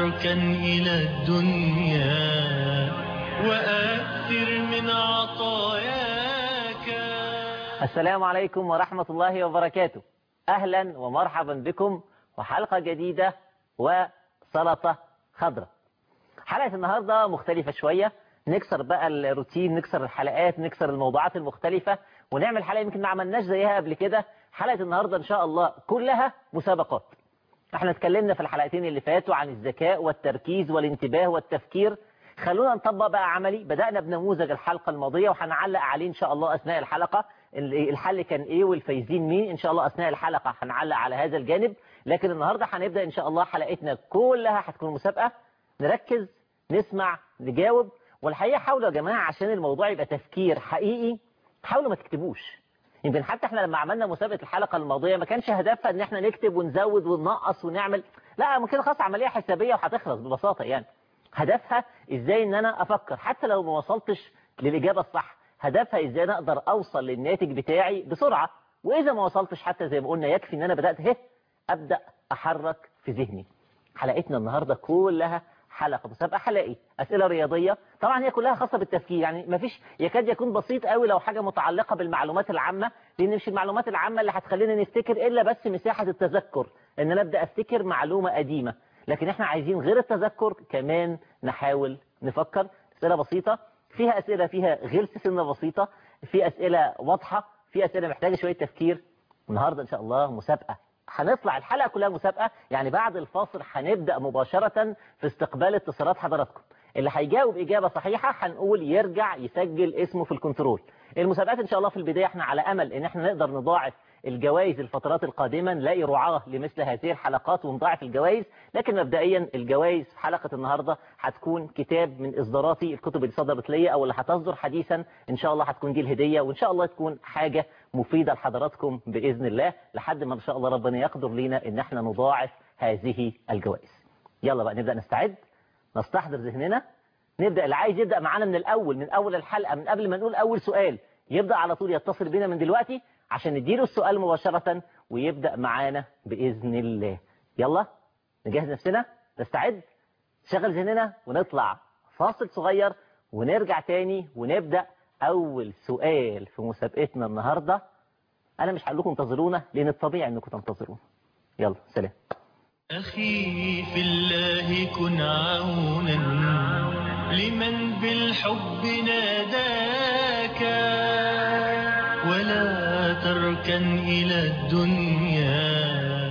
تركن إلى الدنيا وأكثر من عطاياك السلام عليكم ورحمة الله وبركاته أهلا ومرحبا بكم وحلقة جديدة وسلطة خضراء حلقة النهاردة مختلفة شوية نكسر بقى الروتين نكسر الحلقات نكسر الموضوعات المختلفة ونعمل حلقة يمكن ما عملناش زيها قبل كده حلقة النهاردة إن شاء الله كلها مسابقات احنا اتكلمنا في الحلقتين اللي فاتوا عن الذكاء والتركيز والانتباه والتفكير خلونا نطبق بقى عملي بدأنا بنموذج الحلقة الماضية وهنعلق عليه إن شاء الله أثناء الحلقة الحل كان إيه والفايزين مين إن شاء الله أثناء الحلقة هنعلق على هذا الجانب لكن النهاردة هنبدأ إن شاء الله حلقتنا كلها هتكون مسابقة نركز نسمع نجاوب والحقيقة حاولوا يا جماعة عشان الموضوع يبقى تفكير حقيقي حاولوا ما تكتبوش يمكن حتى احنا لما عملنا مسابقة الحلقة الماضية ما كانش هدفها ان احنا نكتب ونزود وننقص ونعمل لا ممكن خلاص عملية حسابية وهتخلص ببساطة يعني هدفها ازاي ان انا افكر حتى لو ما وصلتش للإجابة الصح هدفها ازاي انا اقدر اوصل للناتج بتاعي بسرعة واذا ما وصلتش حتى زي ما قلنا يكفي ان انا بدأت هه ابدأ احرك في ذهني حلقتنا النهاردة كلها حلقة مسابقة حلقي أسئلة رياضية طبعا هي كلها خاصة بالتفكير يعني ما فيش يكاد يكون بسيط قوي لو حاجة متعلقة بالمعلومات العامة لأن مش المعلومات العامة اللي هتخلينا نفتكر إلا بس مساحة التذكر إن أنا أبدأ أفتكر معلومة قديمة لكن إحنا عايزين غير التذكر كمان نحاول نفكر أسئلة بسيطة فيها أسئلة فيها غلس سنة بسيطة في أسئلة واضحة في أسئلة محتاجة شوية تفكير النهاردة إن شاء الله مسابقة هنطلع الحلقة كلها مسابقة يعني بعد الفاصل هنبدأ مباشرة في استقبال اتصالات حضراتكم اللي هيجاوب إجابة صحيحة هنقول يرجع يسجل اسمه في الكنترول المسابقات إن شاء الله في البداية احنا على أمل إن احنا نقدر نضاعف الجوائز الفترات القادمة نلاقي رعاة لمثل هذه الحلقات ونضاعف الجوائز لكن مبدئيا الجوائز في حلقة النهاردة هتكون كتاب من إصداراتي الكتب اللي صدرت ليا أو اللي هتصدر حديثا إن شاء الله هتكون دي الهدية وإن شاء الله تكون حاجة مفيدة لحضراتكم بإذن الله لحد ما إن شاء الله ربنا يقدر لينا إن احنا نضاعف هذه الجوائز يلا بقى نبدأ نستعد نستحضر ذهننا نبدأ اللي عايز يبدأ معانا من الأول من أول الحلقة من قبل ما نقول أول سؤال يبدأ على طول يتصل بينا من دلوقتي عشان نديله السؤال مباشرة ويبدأ معانا بإذن الله يلا نجهز نفسنا نستعد نشغل ذهننا ونطلع فاصل صغير ونرجع تاني ونبدأ أول سؤال في مسابقتنا النهاردة أنا مش هقول لكم انتظرونا لأن الطبيعي أنكم تنتظرونا يلا سلام أخي في الله كن عونا لمن بالحب ناداك ولا تركن إلى الدنيا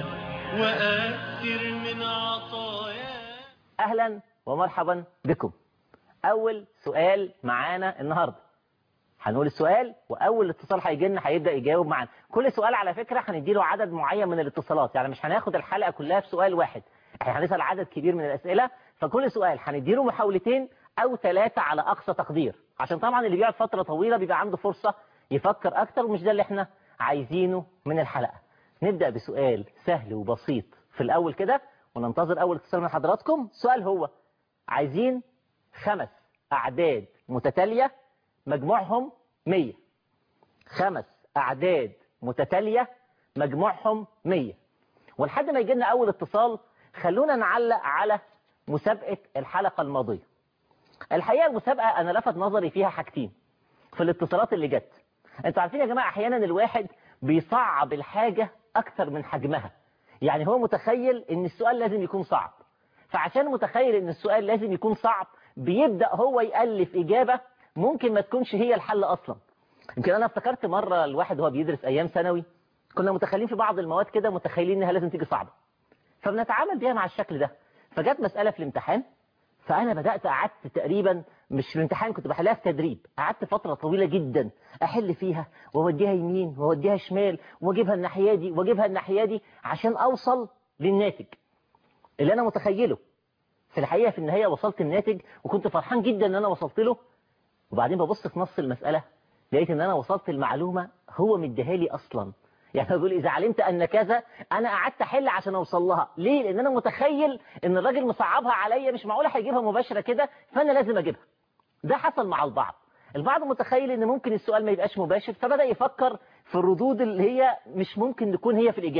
وأكثر من عطاياك أهلا ومرحبا بكم أول سؤال معانا النهاردة هنقول السؤال وأول اتصال هيجي لنا هيبدأ يجاوب معانا كل سؤال على فكرة هنديله عدد معين من الاتصالات يعني مش هناخد الحلقة كلها في سؤال واحد احنا هنسأل عدد كبير من الأسئلة فكل سؤال هنديله محاولتين أو ثلاثة على أقصى تقدير عشان طبعا اللي بيقعد فترة طويلة بيبقى عنده فرصة يفكر أكتر ومش ده اللي احنا عايزينه من الحلقة نبدأ بسؤال سهل وبسيط في الأول كده وننتظر أول اتصال من حضراتكم السؤال هو عايزين خمس أعداد متتالية مجموعهم 100 خمس أعداد متتالية مجموعهم 100 ولحد ما يجي لنا أول اتصال خلونا نعلق على مسابقة الحلقة الماضية الحقيقة المسابقة أنا لفت نظري فيها حاجتين في الاتصالات اللي جت انتوا عارفين يا جماعة أحيانا الواحد بيصعب الحاجة أكثر من حجمها يعني هو متخيل ان السؤال لازم يكون صعب فعشان متخيل ان السؤال لازم يكون صعب بيبدأ هو يألف إجابة ممكن ما تكونش هي الحل أصلا يمكن أنا افتكرت مرة الواحد وهو بيدرس أيام ثانوي كنا متخيلين في بعض المواد كده متخيلين إنها لازم تيجي صعبة فبنتعامل بيها مع الشكل ده فجت مسألة في الامتحان فأنا بدأت قعدت تقريبا مش في الامتحان كنت بحلها في تدريب قعدت فترة طويلة جدا أحل فيها وأوديها يمين وأوديها شمال وأجيبها الناحية دي وأجيبها الناحية دي عشان أوصل للناتج اللي أنا متخيله في الحقيقة في النهاية وصلت الناتج وكنت فرحان جدا ان انا وصلت له وبعدين ببص في نص المسألة لقيت ان انا وصلت المعلومة هو مديها لي اصلا يعني بيقول اذا علمت ان كذا انا قعدت احل عشان اوصل لها ليه لان انا متخيل ان الراجل مصعبها عليا مش معقوله هيجيبها مباشره كده فانا لازم اجيبها ده حصل مع البعض البعض متخيل ان ممكن السؤال ما يبقاش مباشر فبدا يفكر في الردود اللي هي مش ممكن تكون هي في الاجابه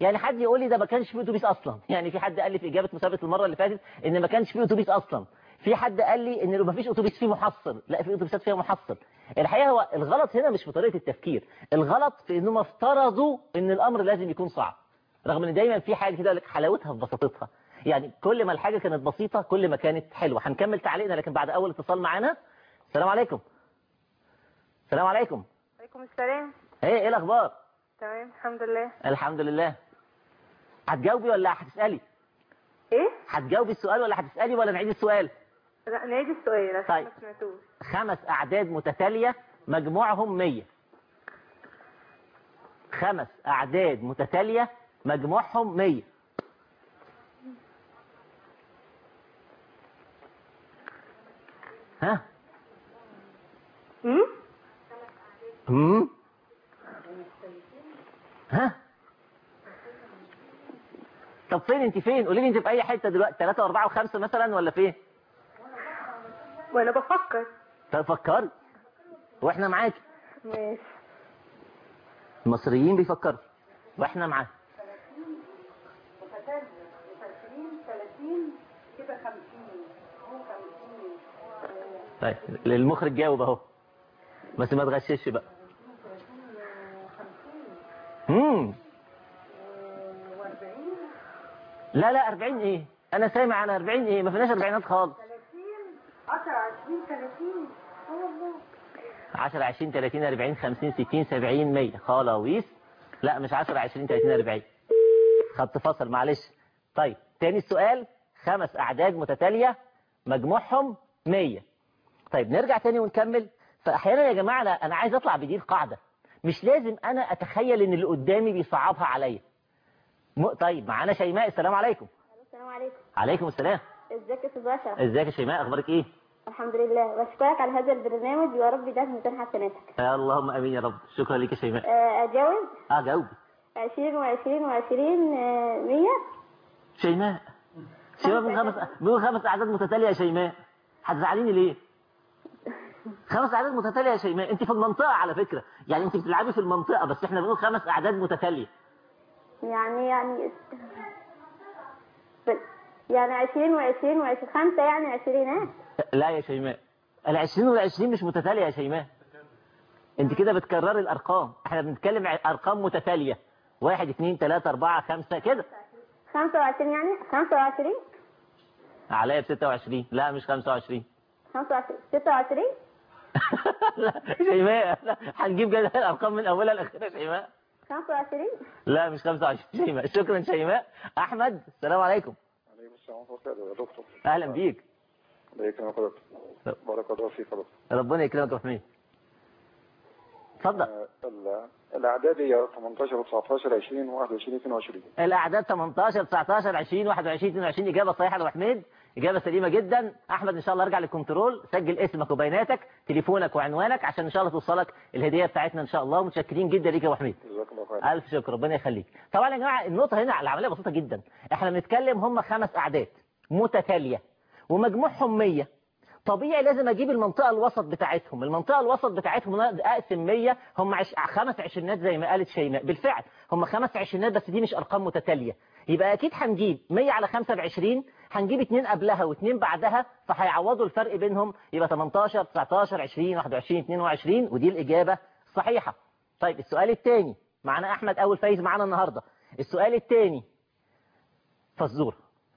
يعني حد يقول لي ده ما كانش فيه اتوبيس اصلا يعني في حد قال لي في اجابه مسابقه المره اللي فاتت ان ما كانش فيه اتوبيس اصلا في حد قال لي ان ما فيش اتوبيس فيه محصل لا في اتوبيسات فيها محصل الحقيقه هو الغلط هنا مش في طريقه التفكير الغلط في انهم افترضوا ان الامر لازم يكون صعب رغم ان دايما في حاجه كده يقول لك حلاوتها في بساطتها يعني كل ما الحاجه كانت بسيطه كل ما كانت حلوه هنكمل تعليقنا لكن بعد اول اتصال معانا السلام عليكم السلام عليكم عليكم السلام ايه ايه الاخبار تمام الحمد لله الحمد لله هتجاوبي ولا هتسالي ايه هتجاوبي السؤال ولا هتسالي ولا نعيد السؤال لا نعيد السؤال عشان طيب. ما سمعتوش خمس اعداد متتاليه مجموعهم 100 خمس اعداد متتاليه مجموعهم 100 ها امم امم ها طب فين انت فين قولي لي انت في اي حته دلوقتي 3 و4 و5 مثلا ولا فين وانا بفكر طب فكري واحنا معاكي ماشي المصريين بيفكروا واحنا معاك طيب للمخرج جاوب اهو بس ما تغشش بقى امم لا لا 40 ايه انا سامع عن 40 ايه ما فيناش اربعينات خالص 10 20 30 40 50 60 70 100 خلاويص لا مش 10 20 30 40 خط فصل معلش طيب تاني السؤال خمس اعداد متتاليه مجموعهم 100 طيب نرجع تاني ونكمل فاحيانا يا جماعه انا انا عايز اطلع بدي القاعده مش لازم انا اتخيل ان اللي قدامي بيصعبها عليا م... طيب معانا شيماء السلام عليكم السلام عليكم عليكم السلام ازيك يا استاذ بشر ازيك يا شيماء اخبارك ايه الحمد لله بشكرك على هذا البرنامج ويا رب يديك ميزان حسناتك يا اللهم امين يا رب شكرا لك يا شيماء آه، اجاوب اه جاوبي 20 و20 و20 100 شيماء شيماء من خمس من خمس اعداد متتاليه يا شيماء هتزعليني ليه خمس اعداد متتاليه يا شيماء انت في المنطقه على فكره يعني انت بتلعبي في المنطقه بس احنا بنقول خمس اعداد متتاليه يعني يعني ب- يعني 20 و20 و20 خمسة يعني 20 ها لا يا شيماء العشرين والعشرين مش متتاليه يا شيماء انت كده بتكرري الارقام احنا بنتكلم عن ارقام متتاليه واحد اثنين ثلاثة أربعة خمسة كده 25 يعني 25 عليا ب 26 لا مش 25 25 26 لا شيماء لا، هنجيب جد الارقام من اولها لاخرها شيماء 25 لا مش 25 شيماء شكرا شيماء احمد السلام عليكم عليكم السلام ورحمة الله يا دكتور اهلا بيك الله يكرمك يا دكتور بارك الله فيك يا دكتور ربنا يكرمك يا محمد اتفضل آه، ال- الأعداد هي 18 و19 20 21 22 الاعداد 18 19 20 21 22 اجابه صحيحه يا حميد اجابه سليمه جدا احمد ان شاء الله ارجع للكنترول سجل اسمك وبياناتك تليفونك وعنوانك عشان ان شاء الله توصلك الهديه بتاعتنا ان شاء الله ومتشكرين جدا ليك يا حميد جزاك الله خير الف شكر ربنا يخليك طبعا يا جماعه النقطه هنا العمليه بسيطه جدا احنا بنتكلم هم خمس اعداد متتاليه ومجموعهم 100 طبيعي لازم اجيب المنطقه الوسط بتاعتهم المنطقه الوسط بتاعتهم أنا اقسم 100 هم عش... خمس عشرينات زي ما قالت شيماء بالفعل هم خمس عشرينات بس دي مش ارقام متتاليه يبقى اكيد هنجيب 100 على 5 ب 20 هنجيب اثنين قبلها واثنين بعدها فهيعوضوا الفرق بينهم يبقى 18 19 20 21 22 ودي الاجابه الصحيحه طيب السؤال الثاني معانا احمد اول فايز معانا النهارده السؤال الثاني فزوره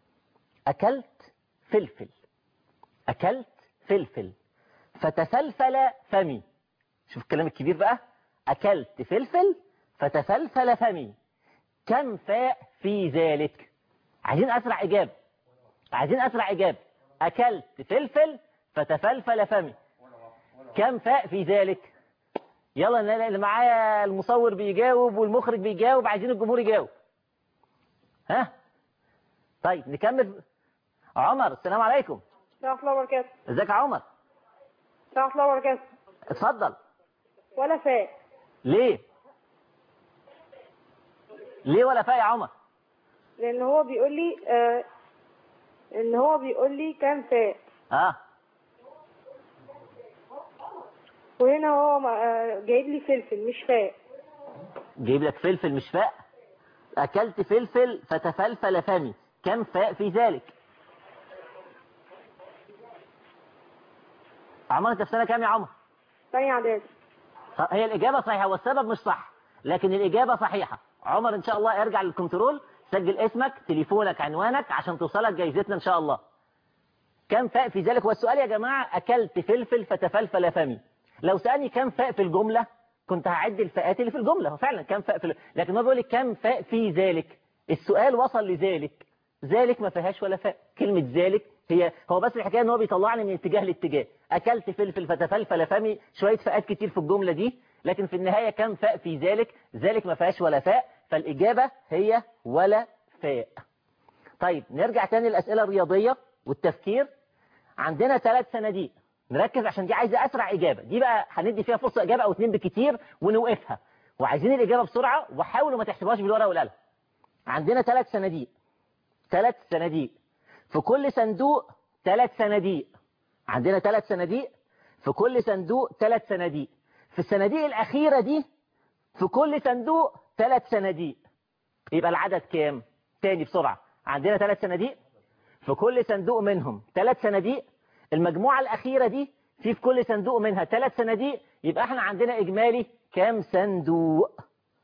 اكلت فلفل اكلت فلفل فتفلفل فمي شوف الكلام الكبير بقى اكلت فلفل فتفلفل فمي كم فاء في ذلك عايزين اسرع اجابه عايزين اسرع اجابه اكلت فلفل فتفلفل فمي كم فاء في ذلك يلا أنا اللي معايا المصور بيجاوب والمخرج بيجاوب عايزين الجمهور يجاوب ها طيب نكمل عمر السلام عليكم ورحمة الله وبركاته ازيك يا عمر ورحمة الله وبركاته اتفضل ولا فاء ليه ليه ولا فاء يا عمر لأن هو بيقول لي آه إن هو بيقول لي كام فاء اه وهنا هو ما- آه، جايب لي فلفل مش فاء جايب لك فلفل مش فاء أكلت فلفل فتفلفل فمي كم فاء في ذلك عمر انت في سنة كام يا عمر ثانية إعدادي هي الإجابة صحيحة والسبب مش صح لكن الإجابة صحيحة عمر إن شاء الله ارجع للكنترول سجل اسمك تليفونك عنوانك عشان توصلك جايزتنا إن شاء الله كم فاء في ذلك والسؤال يا جماعة أكلت فلفل فتفلفل فمي لو سألني كم فاء في الجملة كنت هعد الفاءات اللي في الجملة هو فعلا كم فاء في ال- لكن هو بيقول لك كم فاء في ذلك السؤال وصل لذلك ذلك ما فيهاش ولا فاء كلمة ذلك هي هو بس الحكاية ان هو بيطلعني من اتجاه لاتجاه اكلت فلفل فتفلفل فمي شوية فاءات كتير في الجملة دي لكن في النهاية كم فاء في ذلك ذلك ما فيهاش ولا فاء فالإجابة هي ولا فاء طيب نرجع تاني للأسئلة الرياضية والتفكير عندنا ثلاث صناديق نركز عشان دي عايزة أسرع إجابة دي بقى هندي فيها فرصة إجابة أو اتنين بالكتير ونوقفها وعايزين الإجابة بسرعة وحاولوا ما تحسبوهاش بالورقة والقلم عندنا ثلاث صناديق ثلاث صناديق في كل صندوق ثلاث صناديق عندنا ثلاث صناديق في كل صندوق ثلاث صناديق في الصناديق الأخيرة دي في كل صندوق ثلاث صناديق يبقى العدد كام تاني بسرعة عندنا ثلاث صناديق في كل صندوق منهم ثلاث صناديق المجموعة الأخيرة دي في في كل صندوق منها ثلاث صناديق يبقى احنا عندنا إجمالي كام صندوق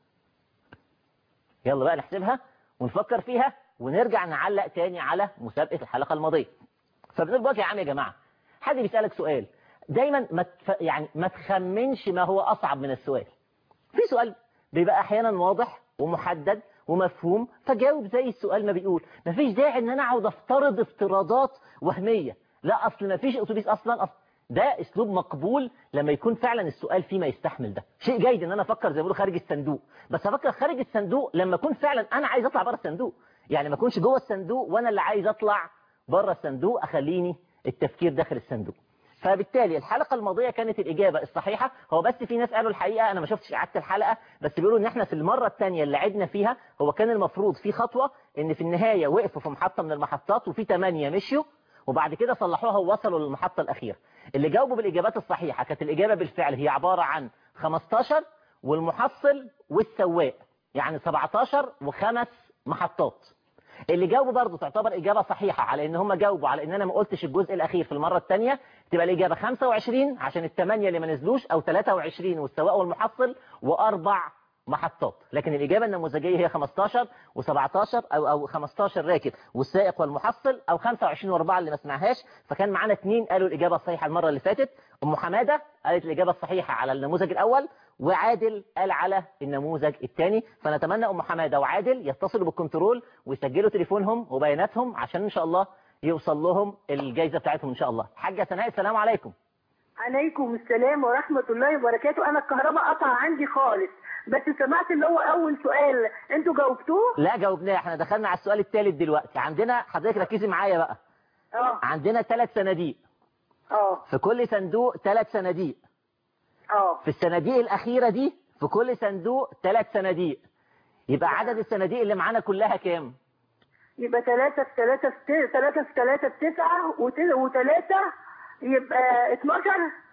يلا بقى نحسبها ونفكر فيها ونرجع نعلق تاني على مسابقة الحلقة الماضية فبنقول بقى يا عم يا جماعة حد بيسألك سؤال دايما ما تف... يعني ما تخمنش ما هو أصعب من السؤال في سؤال بيبقى أحيانا واضح ومحدد ومفهوم فجاوب زي السؤال ما بيقول مفيش داعي ان انا اقعد افترض افتراضات وهمية لا اصل مفيش اتوبيس اصلا أصل ده اسلوب مقبول لما يكون فعلا السؤال فيه ما يستحمل ده شيء جيد ان انا افكر زي ما بيقولوا خارج الصندوق بس افكر خارج الصندوق لما اكون فعلا انا عايز اطلع بره الصندوق يعني ما اكونش جوه الصندوق وانا اللي عايز اطلع بره الصندوق اخليني التفكير داخل الصندوق فبالتالي الحلقة الماضية كانت الإجابة الصحيحة هو بس في ناس قالوا الحقيقة أنا ما شفتش إعادة الحلقة بس بيقولوا إن إحنا في المرة الثانية اللي عدنا فيها هو كان المفروض في خطوة إن في النهاية وقفوا في محطة من المحطات وفي ثمانية مشيوا وبعد كده صلحوها ووصلوا للمحطة الأخيرة اللي جاوبوا بالإجابات الصحيحة كانت الإجابة بالفعل هي عبارة عن 15 والمحصل والسواق يعني 17 وخمس محطات اللي جاوبوا برضه تعتبر إجابة صحيحة على إن هم جاوبوا على إن أنا ما قلتش الجزء الأخير في المرة الثانية تبقى الإجابة 25 عشان الثمانية اللي ما نزلوش أو 23 والسواق والمحصل وأربع محطات لكن الإجابة النموذجية هي 15 و17 أو أو 15 راكب والسائق والمحصل أو 25 و4 اللي ما سمعهاش فكان معانا اثنين قالوا الإجابة الصحيحة المرة اللي فاتت أم حمادة قالت الإجابة الصحيحة على النموذج الأول وعادل قال على النموذج الثاني فنتمنى أم حمادة وعادل يتصلوا بالكنترول ويسجلوا تليفونهم وبياناتهم عشان إن شاء الله يوصل لهم الجائزة بتاعتهم إن شاء الله حاجة سناء السلام عليكم عليكم السلام ورحمة الله وبركاته أنا الكهرباء قطع عندي خالص بس سمعت اللي هو أول سؤال أنتوا جاوبتوه؟ لا جاوبناه احنا دخلنا على السؤال الثالث دلوقتي عندنا حضرتك ركزي معايا بقى اه عندنا ثلاث صناديق اه في كل صندوق ثلاث صناديق اه في الصناديق الأخيرة دي في كل صندوق ثلاث صناديق يبقى عدد الصناديق اللي معانا كلها كام يبقى ثلاثة في ثلاثة في ت- ثلاثة في ثلاثة في تسعة وت- وثلاثة يبقى 12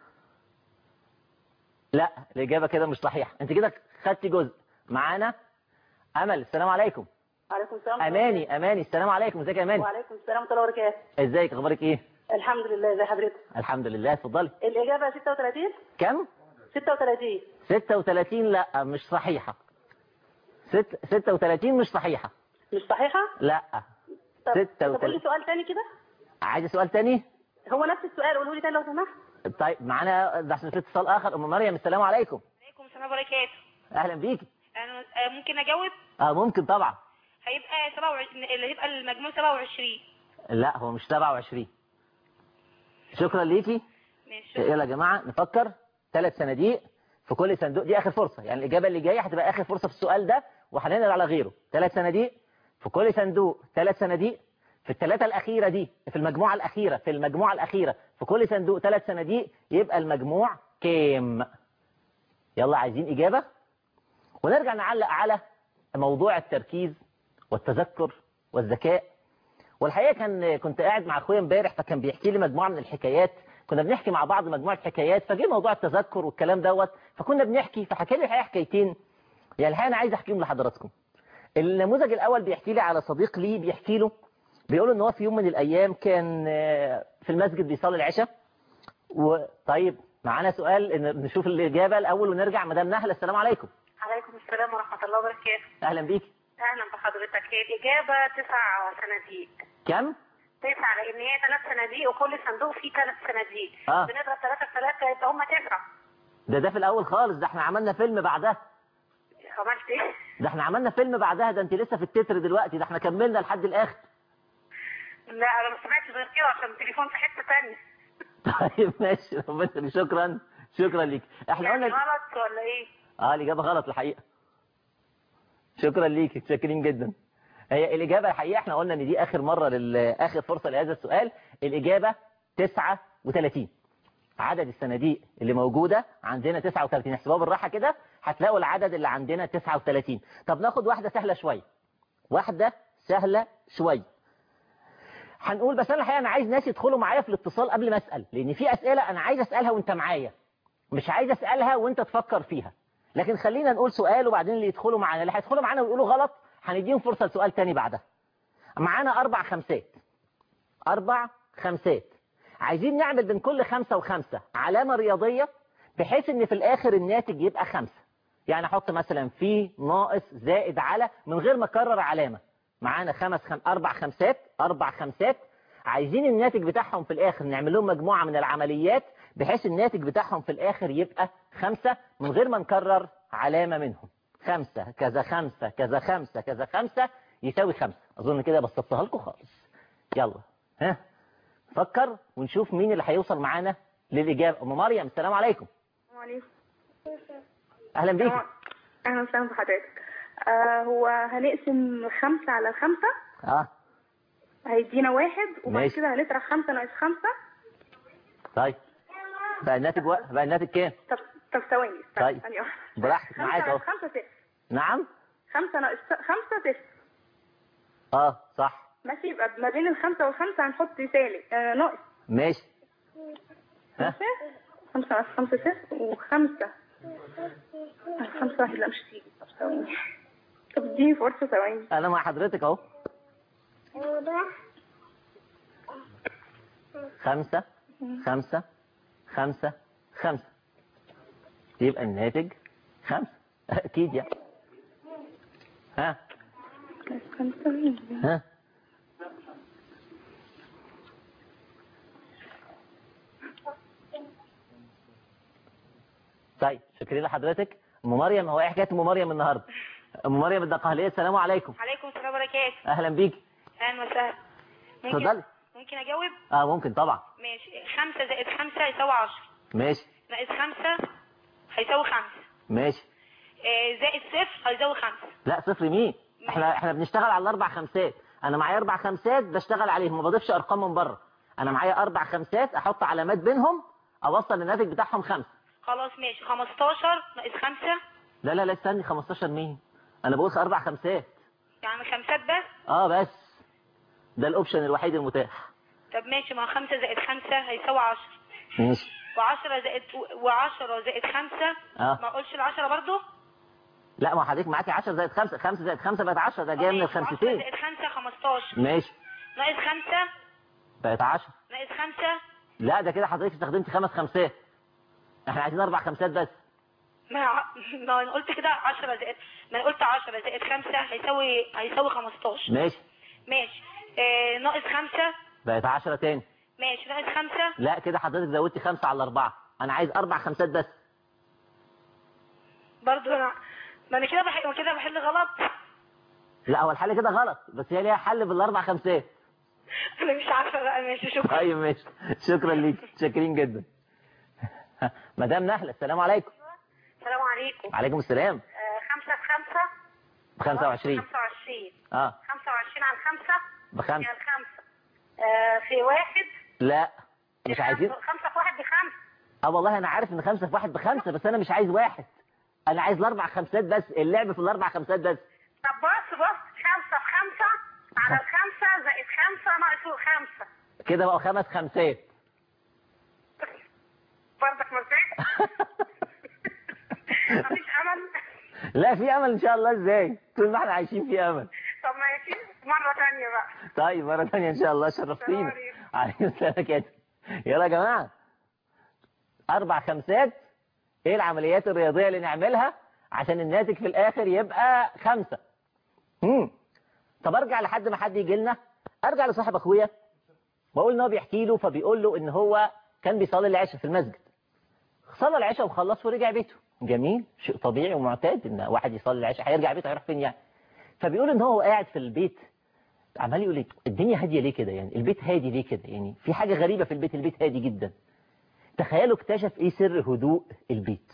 لا الإجابة كده مش صحيحة انت كده خدتي جزء معانا أمل السلام عليكم عليكم السلام أماني أماني السلام عليكم ازيك يا أماني وعليكم السلام ورحمة الله وبركاته ازيك اخبارك ايه الحمد لله ازي حضرتك الحمد لله اتفضلي الإجابة 36 كم 36 36 لا مش صحيحة ست 36 مش صحيحة مش صحيحة؟ لا طب ستة طب قول لي وتلاتين. سؤال تاني كده عايز سؤال تاني هو نفس السؤال قوله لي تاني لو سمحت طيب معانا ده عشان في اتصال اخر ام مريم السلام عليكم عليكم السلام وبركاته اهلا بيكي انا آه، ممكن اجاوب اه ممكن طبعا هيبقى 27 اللي هيبقى المجموع 27 لا هو مش 27 شكرا ليكي ماشي يلا يا جماعه نفكر ثلاث صناديق في كل صندوق دي اخر فرصه يعني الاجابه اللي جايه هتبقى اخر فرصه في السؤال ده وهننقل على غيره ثلاث صناديق في كل صندوق ثلاث صناديق في الثلاثه الاخيره دي في المجموعه الاخيره في المجموعه الاخيره في كل صندوق ثلاث صناديق يبقى المجموع كام يلا عايزين اجابه ونرجع نعلق على موضوع التركيز والتذكر والذكاء والحقيقه كان كنت قاعد مع اخويا امبارح فكان بيحكي لي مجموعه من الحكايات كنا بنحكي مع بعض مجموعه حكايات فجه موضوع التذكر والكلام دوت فكنا بنحكي فحكى لي الحقيقه حكايتين يعني الحقيقه انا عايز احكيهم لحضراتكم النموذج الاول بيحكي لي على صديق لي بيحكي له بيقول ان هو في يوم من الايام كان آه، في المسجد بيصلي العشاء وطيب معانا سؤال إن- نشوف الاجابه الاول ونرجع مدام نهله السلام عليكم عليكم السلام ورحمة الله وبركاته اهلا بيك أهلا بحضرتك هي الإجابة تسع صناديق كم تسعة لأن هي ثلاث صناديق وكل صندوق فيه ثلاث صناديق آه. بنضرب ثلاثة في ثلاثة يبقى هم تسعة ده ده في الاول خالص ده احنا عملنا فيلم بعدها عملت إيه؟ ده احنا عملنا فيلم بعدها ده انت لسه في التتر دلوقتي ده احنا كملنا لحد الاخر لا أنا ما سمعتش غير كده عشان التليفون في حتة ثانية طيب ماشي ربنا يخليك. شكرا شكرا ليك احنا يعني قلنا غلط ولا إيه؟ اه الاجابه غلط الحقيقه شكرا ليك متشكرين جدا هي الاجابه الحقيقه احنا قلنا ان دي اخر مره لل... اخر فرصه لهذا السؤال الاجابه 39 عدد الصناديق اللي موجوده عندنا 39 احسبوها بالراحه كده هتلاقوا العدد اللي عندنا 39 طب ناخد واحده سهله شويه واحده سهله شويه هنقول بس انا الحقيقه انا عايز ناس يدخلوا معايا في الاتصال قبل ما اسال لان في اسئله انا عايز اسالها وانت معايا مش عايز اسالها وانت تفكر فيها لكن خلينا نقول سؤال وبعدين اللي يدخلوا معانا اللي هيدخلوا معانا ويقولوا غلط هنديهم فرصه لسؤال تاني بعدها معانا اربع خمسات اربع خمسات عايزين نعمل بين كل خمسة وخمسة علامة رياضية بحيث ان في الاخر الناتج يبقى خمسة يعني احط مثلا في ناقص زائد على من غير ما اكرر علامة معانا خمس خم... اربع خمسات اربع خمسات عايزين الناتج بتاعهم في الاخر نعمل لهم مجموعة من العمليات بحيث الناتج بتاعهم في الاخر يبقى خمسة من غير ما نكرر علامة منهم خمسة كذا خمسة كذا خمسة كذا خمسة يساوي خمسة اظن كده بسطتها لكم خالص يلا ها فكر ونشوف مين اللي هيوصل معانا للإجابة أم مريم السلام عليكم عليكم أهلا بيك اهلا وسهلا بحضرتك آه هو هنقسم خمسة على خمسة اه هيدينا واحد وبعد ماشي. كده هنطرح خمسة ناقص خمسة طيب بقى الناتج و... بقى الناتج كام طب طب ثواني طيب. ثانية واحدة. براحتك خمسة معاك اهو ناقص خمسة صفر نعم خمسة ناقص خمسة صفر اه صح ماشي يبقى ما بين الخمسة والخمسة هنحط سالب آه ناقص ماشي ها خمسة ناقص خمسة صفر وخمسة خمسة واحد لا مش هتيجي طب ثواني طب اديني فرصة ثواني انا مع حضرتك اهو خمسة خمسة خمسة خمسة يبقى الناتج خمسة اكيد يعني ها خمسة ها طيب شكرا لحضرتك ام مريم هو ايه حكايه ام مريم النهارده ام مريم الدقهليه السلام عليكم عليكم السلام وبركاته اهلا بيك اهلا وسهلا ممكن اتفضلي ممكن اجاوب اه ممكن طبعا ماشي خمسة زائد خمسة يساوي عشرة ماشي ناقص خمسة هيساوي خمسة ماشي آه، زائد صفر هيساوي خمسة لا صفر مين احنا احنا بنشتغل على الاربع خمسات انا معايا اربع خمسات بشتغل عليهم ما بضيفش ارقام من بره انا معايا اربع خمسات احط علامات بينهم اوصل الناتج بتاعهم خمسة خلاص ماشي 15 ناقص خمسة لا لا لا استني 15 مين انا بقول اربع خمسات يعني خمسات بس اه بس ده الاوبشن الوحيد المتاح طب ماشي ما خمسة زائد خمسة هيساوي عشرة ماشي وعشرة زائد وعشرة زائد خمسة اه ما اقولش العشرة برضو لا ما حضرتك معاكي 10 زائد 5 5 زائد 5 بقت 10 ده جاي من ماشي، وعشرة الخمستين زائد خمسة 15 ماشي ناقص خمسة بقت 10 ناقص خمسة لا ده كده حضرتك استخدمت خمس خمسات احنا عايزين اربع خمسات بس ما ما انا قلت كده 10 زائد ما انا قلت 10 زائد خمسة هيساوي هيساوي 15 ماشي ماشي آه ناقص خمسة بقت 10 تاني ماشي ناقص خمسة لا كده حضرتك زودتي خمسة على أربعة أنا عايز أربع خمسات بس برضو انا ما انا كده بحل كده بحل غلط لا هو الحل كده غلط بس هي ليها حل بالأربع خمسات انا مش عارفة بقى ماشي شكرا طيب ماشي شكرا ليك شاكرين جدا مدام نهلة السلام عليكم السلام عليكم وعليكم السلام آه خمسة في خمسة ب 25 خمسة وعشرين اه خمسة وعشرين على خمسة بخمسة يعني خمسة آه في واحد لا مش عايزين خمسة في واحد بخمسة اه والله أنا عارف إن خمسة في واحد بخمسة بس أنا مش عايز واحد أنا عايز الأربع خمسات بس اللعب في الأربع خمسات بس طب بص بص خمسة في خمسة على الخمسة زائد خمسة ناقص خمسة كده بقوا خمس خمسات برضك مرتاح مفيش أمل لا في امل ان شاء الله ازاي طول ما احنا عايشين في امل طب ماشي مرة تانية بقى طيب مرة ثانية ان شاء الله شرفتينا السلام عليكم السلام كده يلا يا جماعة اربع خمسات ايه العمليات الرياضية اللي نعملها عشان الناتج في الاخر يبقى خمسة امم طب ارجع لحد ما حد يجي لنا ارجع لصاحب اخويا بقول ان هو بيحكي له فبيقول له ان هو كان بيصلي العشاء في المسجد صلى العشاء وخلص ورجع بيته جميل شيء طبيعي ومعتاد ان واحد يصلي العشاء هيرجع بيته هيروح فين يعني فبيقول ان هو قاعد في البيت عمال يقول لي الدنيا هاديه ليه كده يعني البيت هادي ليه كده يعني في حاجه غريبه في البيت البيت هادي جدا تخيلوا اكتشف ايه سر هدوء البيت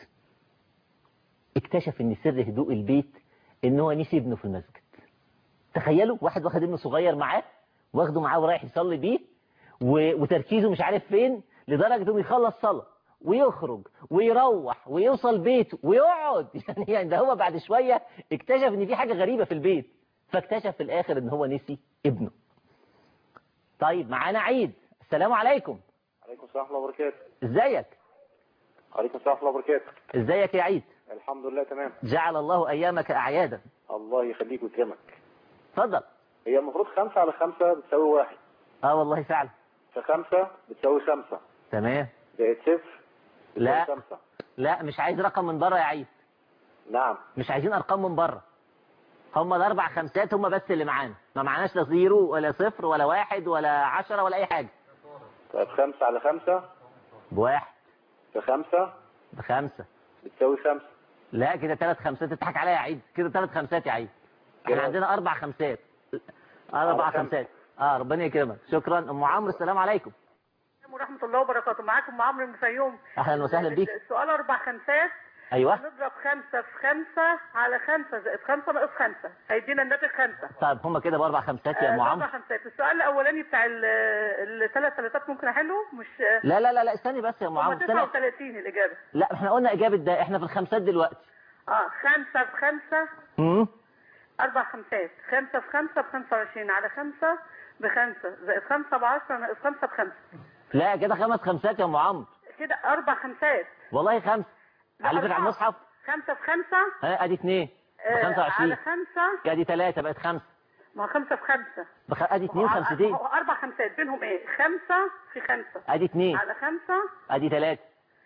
اكتشف ان سر هدوء البيت ان هو نسي ابنه في المسجد تخيلوا واحد واخد ابنه صغير معاه واخده معاه ورايح يصلي بيه و... وتركيزه مش عارف فين لدرجة انه يخلص صلاة ويخرج ويروح ويوصل بيته ويقعد يعني, يعني ده هو بعد شوية اكتشف ان في حاجة غريبة في البيت فاكتشف في الاخر ان هو نسي ابنه طيب معانا عيد السلام عليكم عليكم السلام ورحمة الله وبركاته ازيك عليكم السلام ورحمة الله وبركاته ازيك يا عيد الحمد لله تمام جعل الله ايامك اعيادا الله يخليك ويكرمك اتفضل هي المفروض خمسة على خمسة بتساوي واحد اه والله فعلا فخمسة بتساوي خمسة تمام زائد صفر بتساوي لا. خمسة لا مش عايز رقم من بره يا عيد نعم مش عايزين ارقام من بره هم الاربع خمسات هم بس اللي معانا ما معناش لا زيرو ولا صفر ولا واحد ولا عشرة ولا اي حاجة طيب خمسة على خمسة بواحد فخمسة بخمسة بتساوي خمسة لا كده ثلاث خمسات تضحك عليا يا عيد كده ثلاث خمسات يا عيد احنا كده. عندنا اربع خمسات اربع على خمسة. خمسات اه ربنا يكرمك شكرا ام عمرو السلام عليكم ورحمة الله وبركاته معاكم ام عمرو من الفيوم اهلا وسهلا بيك السؤال أربع خمسات ايوه نضرب خمسة في خمسة على خمسة زائد خمسة ناقص خمسة هيدينا الناتج خمسة طيب هم كده باربع خمسات يا ام آه، عمرو أربع خمسات السؤال الأولاني بتاع ال- الثلاث ثلاثات ممكن أحله مش لا لا لا لا استني بس يا ام هم عمرو استني 39 الإجابة لا احنا قلنا اجابه ده احنا في الخمسات دلوقتي اه خمسة في خمسة امم أربع خمسات خمسة في خمسة بخمسة وعشرين على خمسة بخمسة زائد خمسة بعشرة ناقص خمسة بخمسة لا كده خمس خمسات يا ام عمرو كده أربع خمسات والله خمسة لا، على فكره على أربعة. المصحف خمسة في خمسة ها ادي اثنين آه، بخمسة على وعشرين خمسة ادي ثلاثة بقت خمسة ما هو خمسة في خمسة بخ... ادي اثنين هو- خمستين هو أربع خمسات بينهم إيه خمسة في خمسة ادي اثنين على خمسة ادي ثلاثة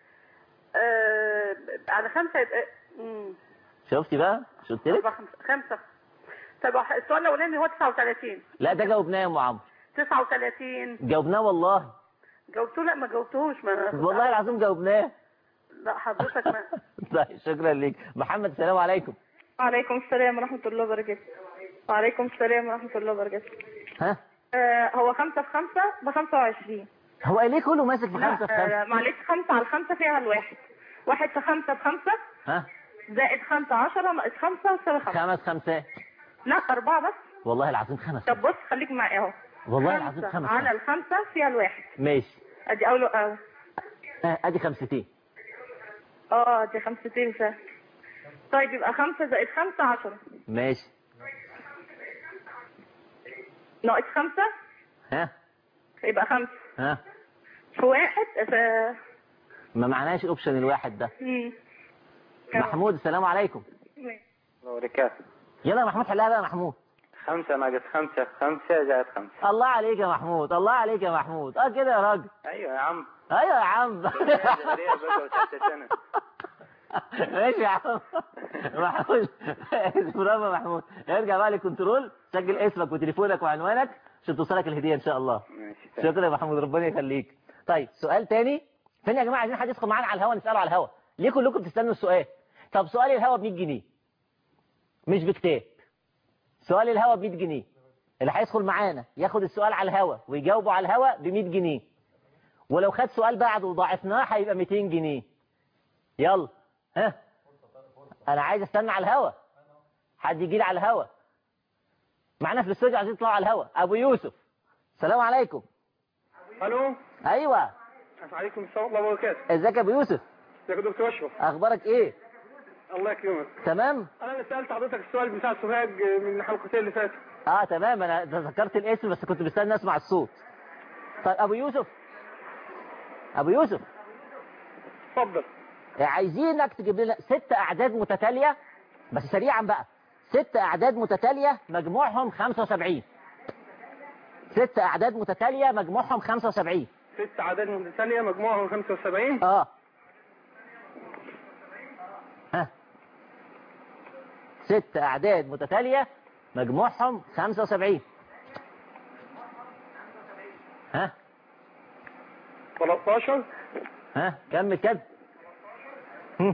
آه على خمسة يبقى مم. شفتي بقى مش قلت لك أربع خمسة خمسة طب السؤال الأولاني هو 39 لا ده جاوبناه يا ام عمرو 39 جاوبناه والله جاوبتوه لا ما جاوبتوهوش ما والله العظيم جاوبناه لا حضرتك ما طيب شكرا ليك محمد السلام عليكم وعليكم السلام ورحمة الله وبركاته وعليكم السلام ورحمة الله وبركاته ها آه هو خمسة في خمسة بخمسة وعشرين هو ليه كله ماسك في خمسة في آه خمسة معلش خمسة على خمسة فيها الواحد واحد في خمسة بخمسة ها زائد خمسة عشرة ناقص خمسة يساوي خمسة خمس خمسات لا أربعة بس والله العظيم خمس طب بص خليك معايا أهو والله العظيم خمسة خمس على الخمسة فيها الواحد ماشي أدي أول أول ها ادي خمستين اه دي خمستين فعلا طيب يبقى خمسة زائد خمسة عشرة ماشي ناقص خمسة ها يبقى خمسة ها في واحد ف... ما معناش الاوبشن الواحد ده مم. محمود السلام عليكم وبركاته يلا يا محمود حلها بقى يا محمود خمسة ناقص خمسة خمسة زائد خمسة الله عليك يا محمود الله عليك يا محمود اه كده يا راجل أيوة يا عم ايوه يا عم زهرية بقى وتالتة سنة ماشي يا عم محمود برافو يا محمود ارجع بقى للكنترول سجل اسمك وتليفونك وعنوانك عشان توصلك الهديه ان شاء الله ماشي تمام. شكرا يا محمود ربنا يخليك طيب سؤال تاني فين يا جماعه عايزين حد يدخل معانا على الهوا نساله على الهوا ليه كلكم بتستنوا السؤال طب سؤال الهوا ب 100 جنيه مش بكتاب سؤال الهوا ب 100 جنيه اللي هيدخل معانا ياخد السؤال على الهوا ويجاوبه على الهوا ب 100 جنيه ولو خد سؤال بعده وضاعفناه هيبقى 200 جنيه يلا ها انا عايز استنى على الهوا حد يجي لي على الهوا معانا في الاستوديو عايزين يطلعوا على الهوا ابو يوسف السلام عليكم ألو ايوه عليكم السلام ورحمة الله وبركاته ازيك يا ابو يوسف ازيك يا دكتور أشرف اخبارك ايه الله يكرمك تمام أنا اللي سألت حضرتك السؤال بتاع سوهاج من الحلقتين اللي فاتوا اه تمام انا ذكرت الاسم بس كنت مستني اسمع الصوت طيب ابو يوسف ابو يوسف اتفضل عايزينك تجيب لنا ست اعداد متتاليه بس سريعا بقى ست أعداد متتالية مجموعهم 75 ست أعداد متتالية مجموعهم 75 ست عدد متتالية مجموعهم 75 اه ها ست أعداد متتالية مجموعهم 75 ها 13 ها كمل كده هم.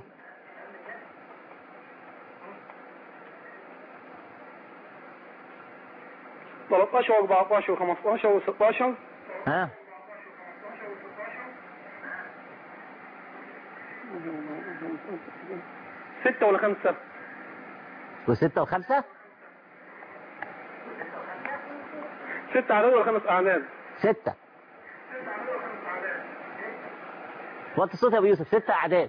تلتاشر واربعتاشر وخمستاشر وستاشر ها ستة ولا خمسة وستة وخمسة ست أعداد ولا خمس أعداد ستة وطي الصوت يا ابو يوسف ستة اعداد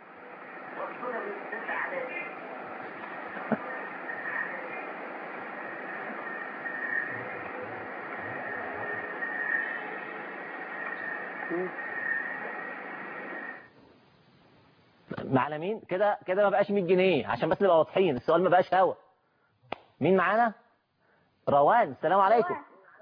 معنا مين كده كده ما بقاش 100 جنيه عشان بس نبقى واضحين السؤال ما بقاش هوا مين معانا روان السلام عليكم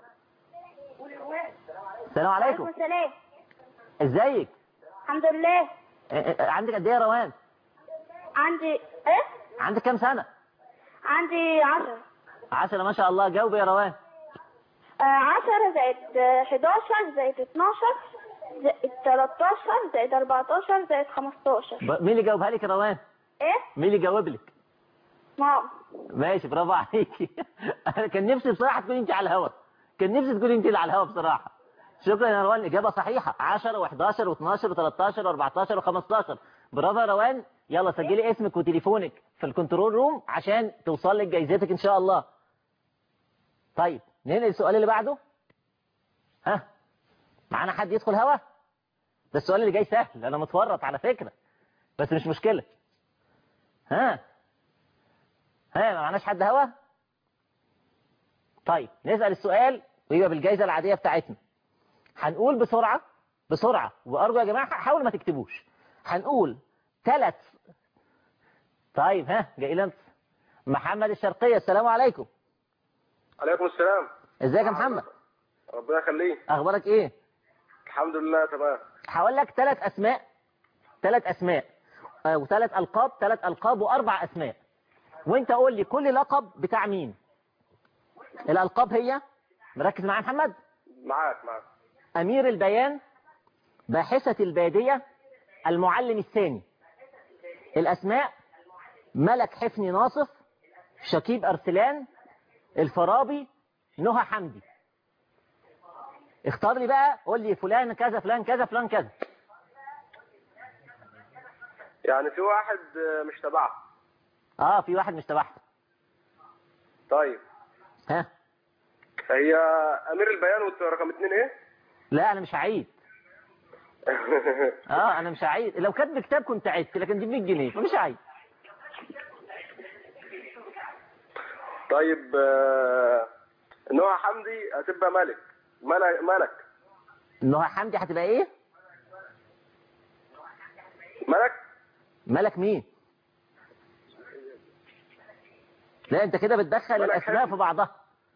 السلام عليكم السلام ازيك الحمد لله اه، اه، عندك قد ايه يا روان عندي ايه عندك كام سنه عندي عشرة عشرة ما شاء الله جاوب يا روان آه، عشرة زائد آه، حداشر زائد اتناشر زائد تلاتاشر زائد اربعتاشر زائد خمستاشر ب- مين اللي جاوبها لك يا روان ايه مين اللي جاوب لك ماما ماشي برافو عليكي انا كان نفسي بصراحه تكوني انت على الهوا كان نفسي تكوني انت اللي على الهوا بصراحه شكرا يا روان الاجابه صحيحه 10 و11 و12 و13 و14 و15 برافو يا روان يلا سجلي اسمك وتليفونك في الكنترول روم عشان توصل لك جايزتك ان شاء الله طيب ننقل السؤال اللي بعده ها معانا حد يدخل هوا ده السؤال اللي جاي سهل انا متورط على فكره بس مش مشكله ها ها ما معناش حد هوا طيب نسأل السؤال ويبقى بالجائزة العادية بتاعتنا هنقول بسرعة بسرعة وأرجو يا جماعة حاول ما تكتبوش هنقول ثلاث طيب ها جاي لنا محمد الشرقية السلام عليكم عليكم السلام ازيك يا محمد ربنا يخليك اخبارك ايه الحمد لله تمام هقول لك ثلاث اسماء ثلاث اسماء آه، وثلاث القاب ثلاث القاب واربع اسماء وانت قول لي كل لقب بتاع مين الالقاب هي مركز معايا يا محمد معاك معاك امير البيان باحثة البادية المعلم الثاني الاسماء ملك حفني ناصف شكيب ارسلان الفارابي نهى حمدي اختار لي بقى قول لي فلان كذا فلان كذا فلان كذا يعني في واحد آه، مش تبعها اه في واحد مش تبعها طيب ها هي امير البيان والت- رقم اتنين ايه لا انا مش هعيد اه انا مش هعيد لو كاتب كتاب كنت عدت لكن دي ب 100 جنيه فمش هعيد طيب آه، نوع حمدي هتبقى ملك ملك ملك نهى حمدي هتبقى ايه ملك ملك مين لا انت كده بتدخل ملك الاسماء حفني. في بعضها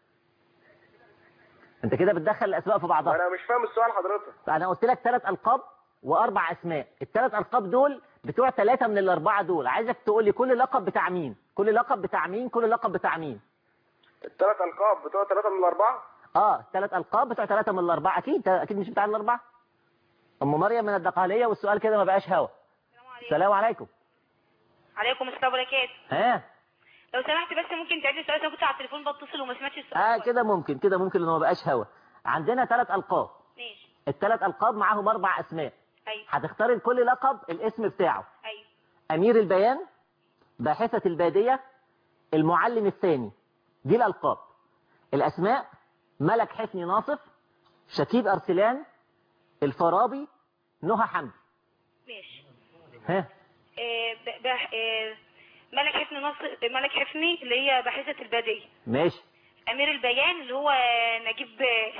انت كده بتدخل الاسماء في بعضها انا مش فاهم السؤال حضرتك انا قلت لك ثلاث القاب واربع اسماء الثلاث القاب دول بتوع ثلاثه من الاربعه دول عايزك تقول لي كل لقب بتاع مين كل لقب بتاع مين كل لقب بتاع مين الثلاث القاب بتوع ثلاثة من الأربعة اه ثلاث القاب بتوع ثلاثه من الاربعه اكيد اكيد مش بتاع الاربعه ام مريم من الدقهليه والسؤال كده ما بقاش هوا السلام عليكم عليكم السلام وبركاته ها لو سمحت بس ممكن تعيد السؤال عشان كنت على التليفون بتصل وما سمعتش السؤال اه كويس. كده ممكن كده ممكن انه ما بقاش هوا عندنا ثلاث القاب ماشي الثلاث القاب معاهم اربع اسماء ايوه هتختار لكل لقب الاسم بتاعه ايوه امير البيان باحثة البادية المعلم الثاني دي الالقاب الاسماء ملك حفني ناصف شكيب ارسلان الفارابي نهى حمدي ماشي ها آه، ب- بح- آه، ملك حفني نصر ملك حفني اللي هي باحثة البادية ماشي أمير البيان اللي هو نجيب آه،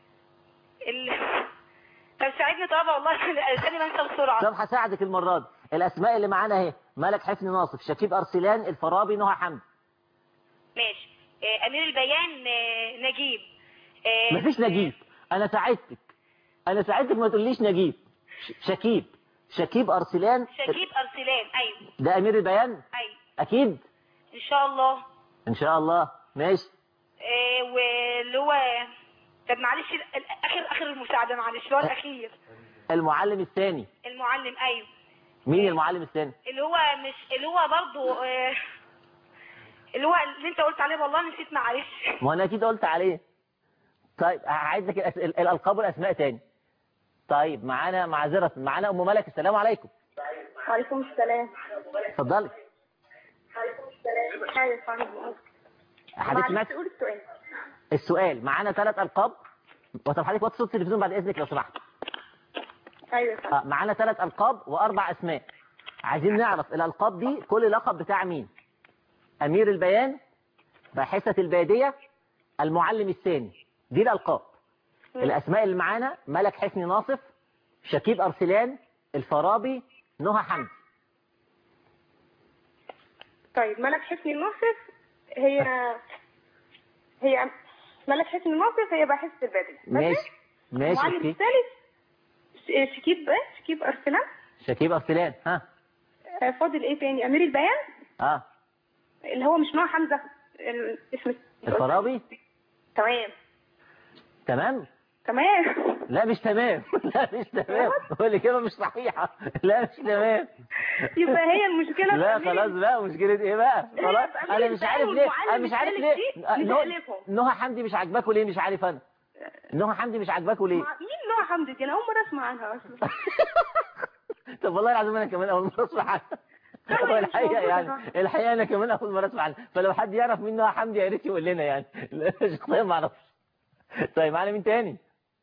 ال... طب ساعدني طبعا والله لساني بنسى بسرعة طب هساعدك المرة دي الاسماء اللي معانا اهي ملك حسني ناصف شكيب ارسلان الفارابي نهى حمد ماشي آه، امير البيان آه، نجيب آه، مفيش نجيب انا ساعدتك انا ساعدتك ما تقوليش نجيب ش- شكيب شكيب ارسلان شكيب ارسلان ايوه ده امير البيان ايوه اكيد ان شاء الله ان شاء الله ماشي آه، واللي هو طب معلش ال- ال- اخر اخر المساعده معلش اللي هو الاخير المعلم الثاني المعلم ايوه مين المعلم الثاني اللي هو مش اللي هو برضه آه، اللي هو اللي انت قلت عليه والله نسيت معلش ما انا اكيد قلت عليه طيب هعيد لك الأس... ال- الالقاب والاسماء تاني طيب معانا معذره معانا ام ملك السلام عليكم وعليكم السلام اتفضلي ايوه صحيح حضرتك سمعت تقول السؤال السؤال معانا ثلاث القاب وطب حضرتك وطي صوت التلفزيون بعد اذنك لو سمحت ايوه صح آه، معانا ثلاث القاب واربع اسماء عايزين نعرف الالقاب دي كل لقب بتاع مين امير البيان باحثة البادية المعلم الثاني دي الالقاب الاسماء اللي معانا ملك حسني ناصف شكيب ارسلان الفارابي نهى حمد طيب ملك حسني الناصف هي هي ملك حسني الناصف هي باحثة البادية ماشي ماشي المعلم اوكي الثالث ش- شكيب بقى شكيب ارسلان شكيب ارسلان ها آه، فاضل ايه تاني امير البيان اه اللي هو مش نوع حمزة ال- اسم الفارابي تمام تمام تمام لا مش تمام لا مش تمام هو الإجابة مش صحيحة لا مش تمام يبقى هي المشكلة لا في أمير خلاص بقى مشكلة ايه بقى هي خلاص في أمير انا مش عارف البيان ليه والمعلم انا مش عارف الثالث ليه دي آه، نهى- بتألفهم. نهى حمدي مش عاجباكوا ليه مش عارف انا نهى حمدي مش عاجباكوا ليه مع- مين نوع حمدي دي انا اول مرة اسمع عنها اصلا طب والله العظيم انا كمان اول مرة اسمع عنها لا، هو هي مش الحقيقة موجودة يعني طبعا. الحقيقة انا كمان اول مرة اسمع عنها فلو حد يعرف مين نهى حمدي يا ريت يقول لنا يعني لا، شخصيا ما اعرفش طيب معانا مين تاني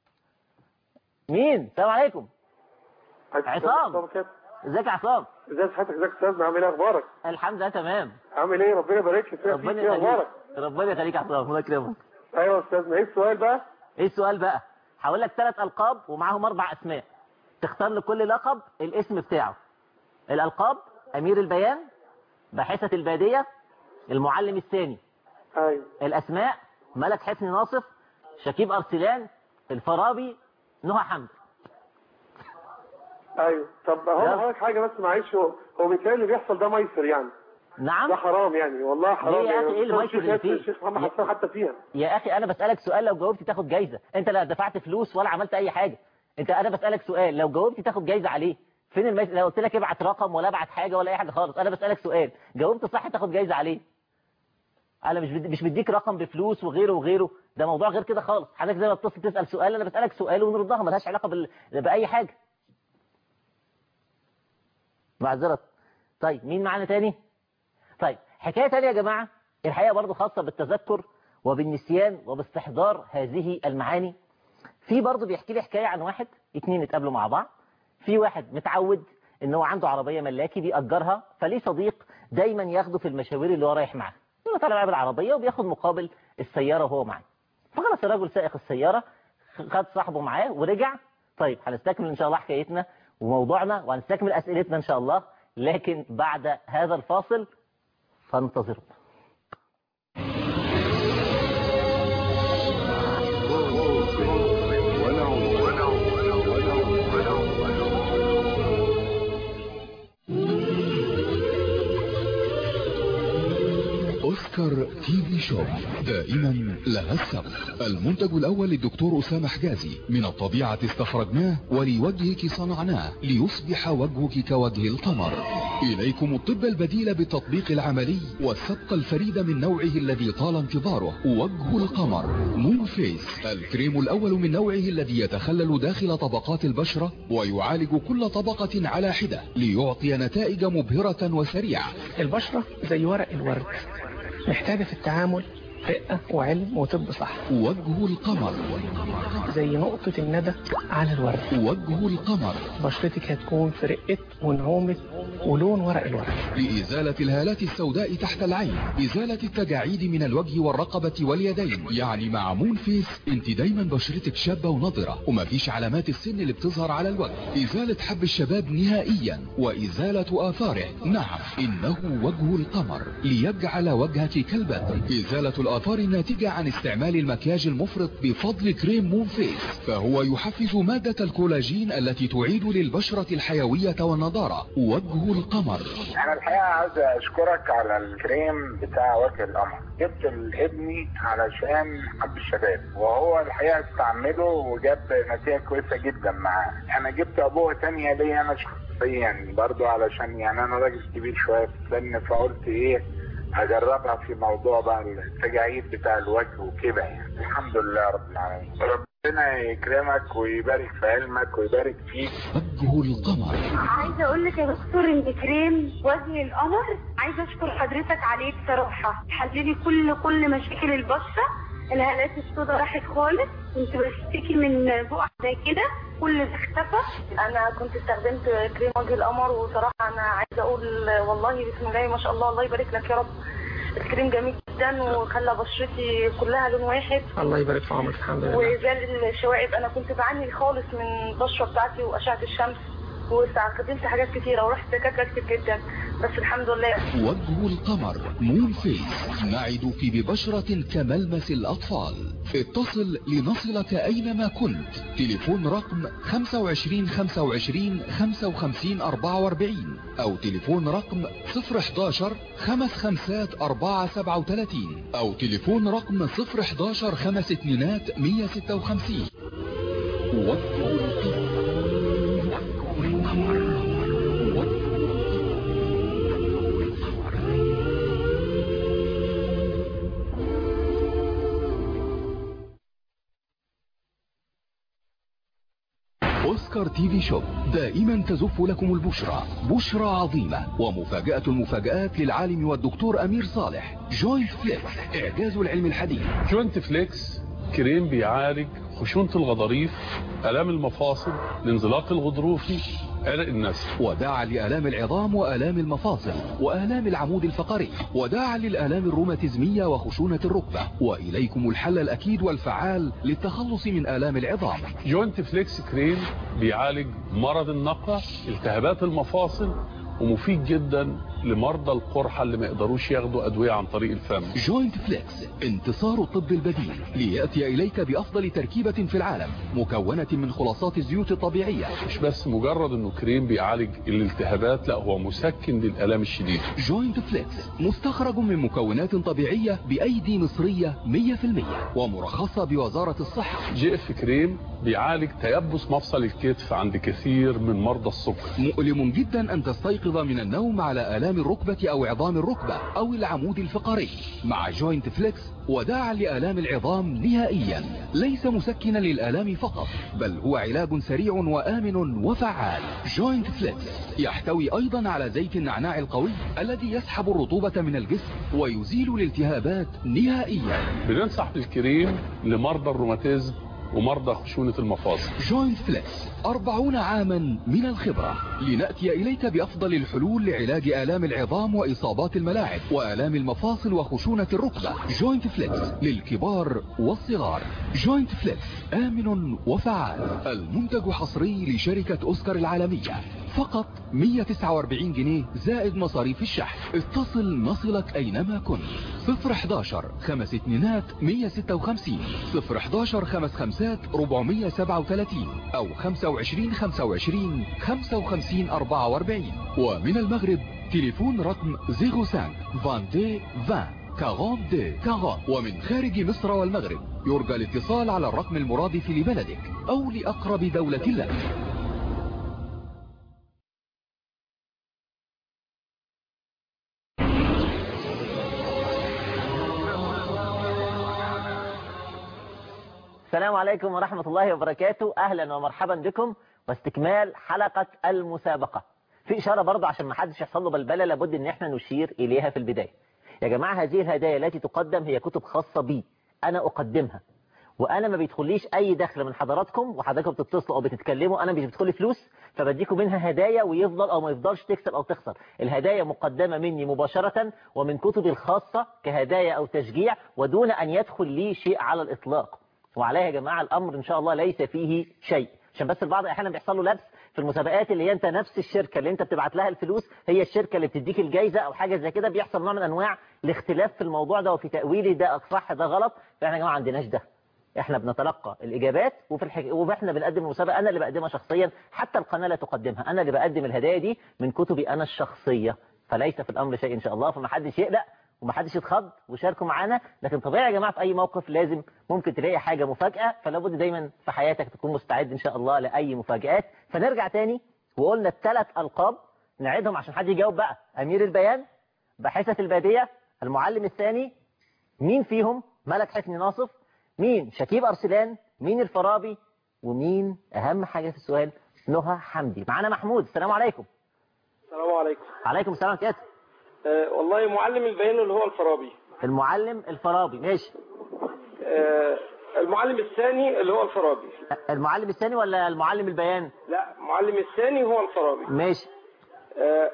مين السلام عليكم عصام. ازيك يا عصام ازاي صحتك ازيك يا استاذ عامل ايه اخبارك الحمد لله تمام عامل ايه ربنا يبارك لك فيك ربنا ايه يخليك اخبارك ربنا يخليك يا عصام الله يكرمك ايوه يا استاذنا ايه السؤال بقى ايه السؤال بقى هقول لك ثلاث القاب ومعاهم اربع اسماء تختار لكل لقب الاسم بتاعه الالقاب امير البيان باحثة البادية المعلم الثاني ايوه الاسماء ملك حسني ناصف شكيب ارسلان الفارابي نهى حمد ايوه طب هو لا. هقول لك حاجه بس معلش هو هو بيتهيألي اللي بيحصل ده ميسر يعني نعم ده حرام يعني والله حرام ليه يا يعني أخي؟ إيه اللي الشيخ- ميسر اللي فيه؟ الشيخ محمد حسان حتى فيها يا اخي انا بسالك سؤال لو جاوبت تاخد جايزه انت لا دفعت فلوس ولا عملت اي حاجه انت انا بسالك سؤال لو جاوبت تاخد جايزه عليه فين الميس... لو قلت لك ابعت رقم ولا ابعت حاجه ولا اي حاجه خالص انا بسالك سؤال جاوبت صح تاخد جايزه عليه انا مش بدي... مش بديك رقم بفلوس وغيره وغيره ده موضوع غير كده خالص حضرتك زي ما بتصل تسال سؤال انا بسالك سؤال ونردها ملهاش علاقه بال... باي حاجه معذره طيب مين معانا تاني طيب حكايه تانية يا جماعه الحقيقه برضو خاصه بالتذكر وبالنسيان وباستحضار هذه المعاني في برضه بيحكي لي حكايه عن واحد اتنين اتقابلوا مع بعض في واحد متعود ان هو عنده عربيه ملاكي بيأجرها فليه صديق دايما ياخده في المشاوير اللي هو رايح معاه هو طالع معاه بالعربيه وبياخد مقابل السياره وهو معاه فخلاص الراجل سائق السياره خد صاحبه معاه ورجع طيب هنستكمل ان شاء الله حكايتنا وموضوعنا وهنستكمل اسئلتنا ان شاء الله لكن بعد هذا الفاصل فانتظروا أوسكار تي في شوب دائما لها السبق المنتج الأول للدكتور أسامة حجازي من الطبيعة استخرجناه ولوجهك صنعناه ليصبح وجهك كوجه القمر إليكم الطب البديل بالتطبيق العملي والسبق الفريد من نوعه الذي طال انتظاره وجه القمر مون فيس الكريم الأول من نوعه الذي يتخلل داخل طبقات البشرة ويعالج كل طبقة على حدة ليعطي نتائج مبهرة وسريعة البشرة زي ورق الورد محتاجة في التعامل رقة وعلم وطب صح وجه القمر زي نقطة الندى على الورد وجه القمر بشرتك هتكون في رقة ونعومة ولون ورق الورد لإزالة الهالات السوداء تحت العين إزالة التجاعيد من الوجه والرقبة واليدين يعني مع مون فيس انت دايما بشرتك شابة ونضرة ومفيش علامات السن اللي بتظهر على الوجه إزالة حب الشباب نهائيا وإزالة آثاره نعم إنه وجه القمر ليجعل وجهك كالبدر إزالة الآثار الناتجة عن استعمال المكياج المفرط بفضل كريم مون فيس فهو يحفز مادة الكولاجين التي تعيد للبشرة الحيوية والنضارة وجه القمر انا الحقيقه عاوز اشكرك على الكريم بتاع وجه القمر جبت لابني علشان حب الشباب وهو الحقيقه استعمله وجاب نتيجه كويسه جدا معاه انا جبت ابوه تانية ليا انا شخصيا برضو علشان يعني انا راجل كبير شويه في السن فقلت ايه اجربها في موضوع بقى التجاعيد بتاع الوجه وكده يعني الحمد لله رب العالمين ربنا يكرمك ويبارك في علمك ويبارك فيك وجه القمر عايزه اقول لك يا دكتور ان كريم وجه القمر عايزه اشكر حضرتك عليه بصراحه حللي كل كل مشاكل البشره الهالات السوداء راحت خالص كنت بشتكي من بقع زي كده كل ده اختفى انا كنت استخدمت كريم وجه القمر وصراحه انا عايزه اقول والله بسم الله ما شاء الله الله يبارك لك يا رب الكريم جميل جدا وخلى بشرتي كلها لون واحد الله يبارك في عمرك الحمد لله وزال الشوائب انا كنت بعاني خالص من البشره بتاعتي واشعه الشمس واستخدمت حاجات كتيره ورحت دكاتره كتير جدا بس الحمد لله وجه القمر مون فيس نعدك ببشرة كملمس الأطفال اتصل لنصلك أينما كنت تليفون رقم 25 25 55 44 أو تليفون رقم 011 خمس خمسات 4 37 أو تليفون رقم 011 خمس اتنينات 156 وجه أوسكار تي في شوب دائما تزف لكم البشرى بشرى عظيمة ومفاجأة المفاجآت للعالم والدكتور أمير صالح جوينت فليكس إعجاز العلم الحديث جوينت فليكس كريم بيعالج خشونة الغضاريف آلام المفاصل الانزلاق الغضروفي عرق النسل وداعا لآلام العظام وآلام المفاصل وآلام العمود الفقري وداعا للآلام الروماتيزمية وخشونة الركبة وإليكم الحل الأكيد والفعال للتخلص من آلام العظام جوينت فليكس كريم بيعالج مرض النقع التهابات المفاصل ومفيد جدا لمرضى القرحة اللي ما يقدروش ياخدوا أدوية عن طريق الفم جوينت فليكس انتصار الطب البديل ليأتي إليك بأفضل تركيبة في العالم مكونة من خلاصات الزيوت الطبيعية مش بس مجرد انه كريم بيعالج الالتهابات لا هو مسكن للآلام الشديدة جوينت فليكس مستخرج من مكونات طبيعية بأيدي مصرية 100% ومرخصة بوزارة الصحة جي اف كريم بيعالج تيبس مفصل الكتف عند كثير من مرضى السكر مؤلم جدا أن تستيقظ من النوم على آلام الركبة أو عظام الركبة أو العمود الفقري مع جوينت فليكس وداعا لآلام العظام نهائيا ليس مسكنا للآلام فقط بل هو علاج سريع وآمن وفعال جوينت فليكس يحتوي أيضا على زيت النعناع القوي الذي يسحب الرطوبة من الجسم ويزيل الالتهابات نهائيا بننصح بالكريم لمرضى الروماتيزم ومرضى خشونة المفاصل جوينت فليكس أربعون عاما من الخبرة لنأتي إليك بأفضل الحلول لعلاج آلام العظام وإصابات الملاعب وآلام المفاصل وخشونة الركبة جوينت فليكس للكبار والصغار جوينت فليكس آمن وفعال المنتج حصري لشركة أوسكار العالمية فقط 149 جنيه زائد مصاريف الشحن اتصل نصلك أينما كنت 011 خمس اتنينات 156 011 خمس خمسات 437 أو 25 25 55 44 ومن المغرب تليفون رقم 05 22 20 42 40 ومن خارج مصر والمغرب يرجى الاتصال على الرقم المرادف لبلدك أو لأقرب دولة لك السلام عليكم ورحمة الله وبركاته أهلا ومرحبا بكم واستكمال حلقة المسابقة في إشارة برضه عشان ما حدش يحصل له بلبلة لابد إن احنا نشير إليها في البداية يا جماعة هذه الهدايا التي تقدم هي كتب خاصة بي أنا أقدمها وأنا ما بيدخليش أي دخل من حضراتكم وحضراتكم بتتصلوا أو بتتكلموا أنا مش بيدخلي فلوس فبديكم منها هدايا ويفضل أو ما يفضلش تكسب أو تخسر الهدايا مقدمة مني مباشرة ومن كتبي الخاصة كهدايا أو تشجيع ودون أن يدخل لي شيء على الإطلاق وعليها يا جماعة الأمر إن شاء الله ليس فيه شيء عشان بس البعض أحيانا بيحصل له لبس في المسابقات اللي هي انت نفس الشركة اللي انت بتبعت لها الفلوس هي الشركة اللي بتديك الجايزة او حاجة زي كده بيحصل نوع من انواع الاختلاف في الموضوع ده وفي تأويلي ده صح ده غلط فاحنا يا جماعة عندناش ده احنا بنتلقى الاجابات وفي الحك... واحنا بنقدم المسابقة انا اللي بقدمها شخصيا حتى القناة لا تقدمها انا اللي بقدم الهدايا دي من كتبي انا الشخصية فليس في الامر شيء ان شاء الله فما حدش يقلق ومحدش يتخض وشاركوا معانا لكن طبيعي يا جماعة في أي موقف لازم ممكن تلاقي حاجة مفاجأة فلا بد دايما في حياتك تكون مستعد إن شاء الله لأي مفاجآت فنرجع تاني وقلنا الثلاث ألقاب نعيدهم عشان حد يجاوب بقى أمير البيان باحثة البادية المعلم الثاني مين فيهم ملك حسني ناصف مين شكيب أرسلان مين الفارابي ومين أهم حاجة في السؤال نهى حمدي معانا محمود السلام عليكم السلام عليكم عليكم السلام كده آه والله معلم البيان اللي هو الفارابي المعلم الفارابي ماشي آه المعلم الثاني اللي هو الفارابي المعلم الثاني ولا المعلم البيان لا المعلم الثاني هو الفارابي ماشي آه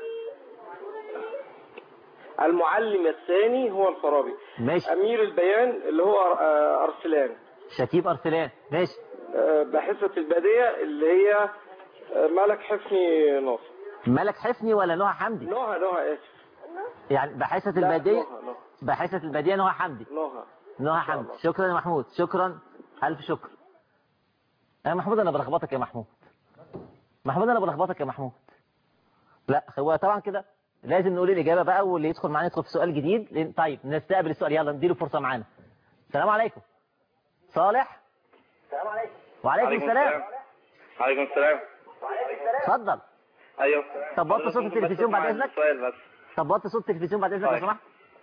المعلم الثاني هو الفارابي ماشي امير البيان اللي هو آه ارسلان شكيب أرسلان ماشي آه باحثة البادية اللي هي آه ملك حفني ناصر ملك حفني ولا نهى حمدي نهى نهى اسف يعني باحثة لا، البادية نهى نهى باحثة البادية نهى حمدي نهى نهى حمدي شكرا يا محمود شكرا ألف شكر يا محمود أنا بلخبطك يا محمود محمود أنا بلخبطك يا محمود لا هو طبعا كده لازم نقول الإجابة بقى واللي يدخل معانا يدخل في سؤال جديد لأن طيب نستقبل السؤال يلا نديله فرصة معانا السلام عليكم صالح السلام عليكم وعليكم السلام عليكم السلام اتفضل ايوه طب وطي صوت التلفزيون بعد اذنك سؤال بس طب وطي صوت التلفزيون بعد اذنك لو طيب. سمحت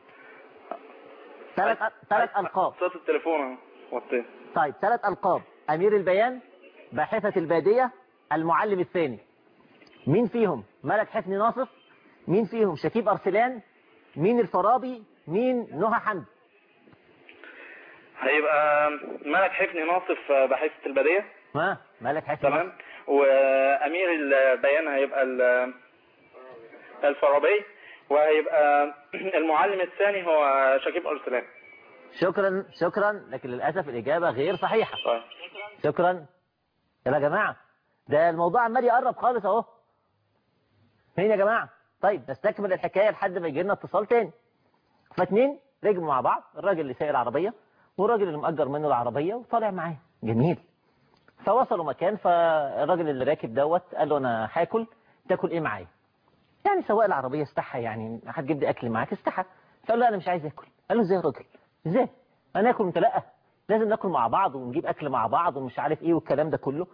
ثلاث ثلاث القاب صوت التليفون اهو وطيه طيب ثلاث القاب امير البيان باحثة البادية المعلم الثاني مين فيهم ملك حفني ناصف مين فيهم شكيب ارسلان مين الفارابي مين نهى حمدي هيبقى ملك حفني ناصف باحثة البادية ها ملك حفني تمام وامير البيان هيبقى ال- الفارابي وهيبقى المعلم الثاني هو شكيب ارسلان شكرا شكرا لكن للأسف الإجابة غير صحيحة شكرا يلا يا جماعة ده الموضوع عمال يقرب خالص اهو فين يا جماعة طيب نستكمل الحكاية لحد ما يجي لنا اتصال تاني فاتنين ركبوا مع بعض الراجل اللي سايق العربية والراجل اللي مأجر منه العربية وطالع معاه جميل فوصلوا مكان فالراجل اللي راكب دوت قال له انا هاكل تاكل ايه معايا يعني سواق العربية استحى يعني هتجيب لي اكل معاك استحى فقال له انا مش عايز اكل قال له ازاي يا راجل ازاي انا اكل انت لا لازم ناكل مع بعض ونجيب اكل مع بعض ومش عارف ايه والكلام ده كله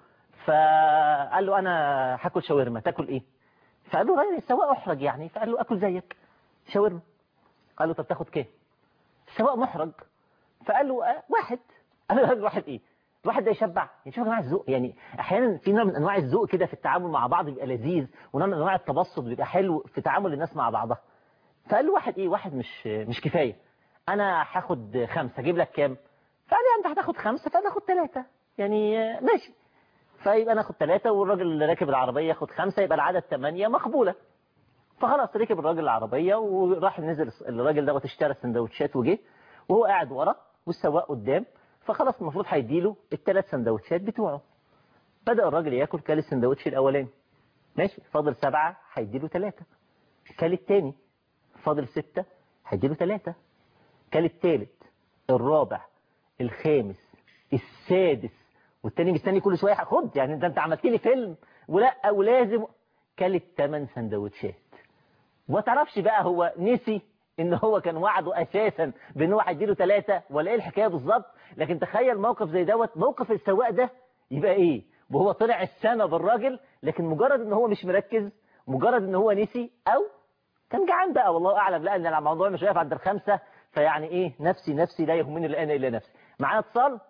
فقال له انا هاكل شاورما تاكل ايه فقال له راجل السواق احرج يعني فقال له اكل زيك شاورما قال له طب تاخد كام السواق محرج فقال له آه واحد قال له الراجل واحد ايه الواحد ده يشبع يعني شوف يا جماعه الذوق يعني احيانا في نوع من انواع الذوق كده في التعامل مع بعض بيبقى لذيذ ونوع من انواع التبسط بيبقى حلو في تعامل الناس مع بعضها فقال له واحد ايه واحد مش مش كفايه انا هاخد خمسه اجيب لك كام فقال لي انت هتاخد خمسه فانا اخد ثلاثه يعني آه، ماشي فيبقى انا اخد ثلاثه والراجل اللي راكب العربيه ياخد خمسه يبقى العدد ثمانيه مقبوله فخلاص ركب الراجل العربيه وراح نزل الراجل دوت اشترى السندوتشات وجه وهو قاعد ورا والسواق قدام فخلاص المفروض هيديله الثلاث سندوتشات بتوعه بدأ الراجل ياكل كل السندوتش الاولاني ماشي فاضل سبعة هيديله ثلاثة كل التاني فاضل ستة هيديله ثلاثة كل التالت الرابع الخامس السادس والتاني مستني كل شوية خد يعني ده انت عملت لي فيلم ولا ولازم كل الثمان سندوتشات وما تعرفش بقى هو نسي ان هو كان وعده اساسا بان هو هيديله ثلاثة ولا ايه الحكايه بالظبط لكن تخيل موقف زي دوت موقف السواق ده يبقى ايه وهو طلع السما بالراجل لكن مجرد ان هو مش مركز مجرد ان هو نسي او كان جعان بقى والله اعلم لان الموضوع مش واقف عند الخمسه فيعني ايه نفسي نفسي لا يهمني الان الا نفسي معانا اتصال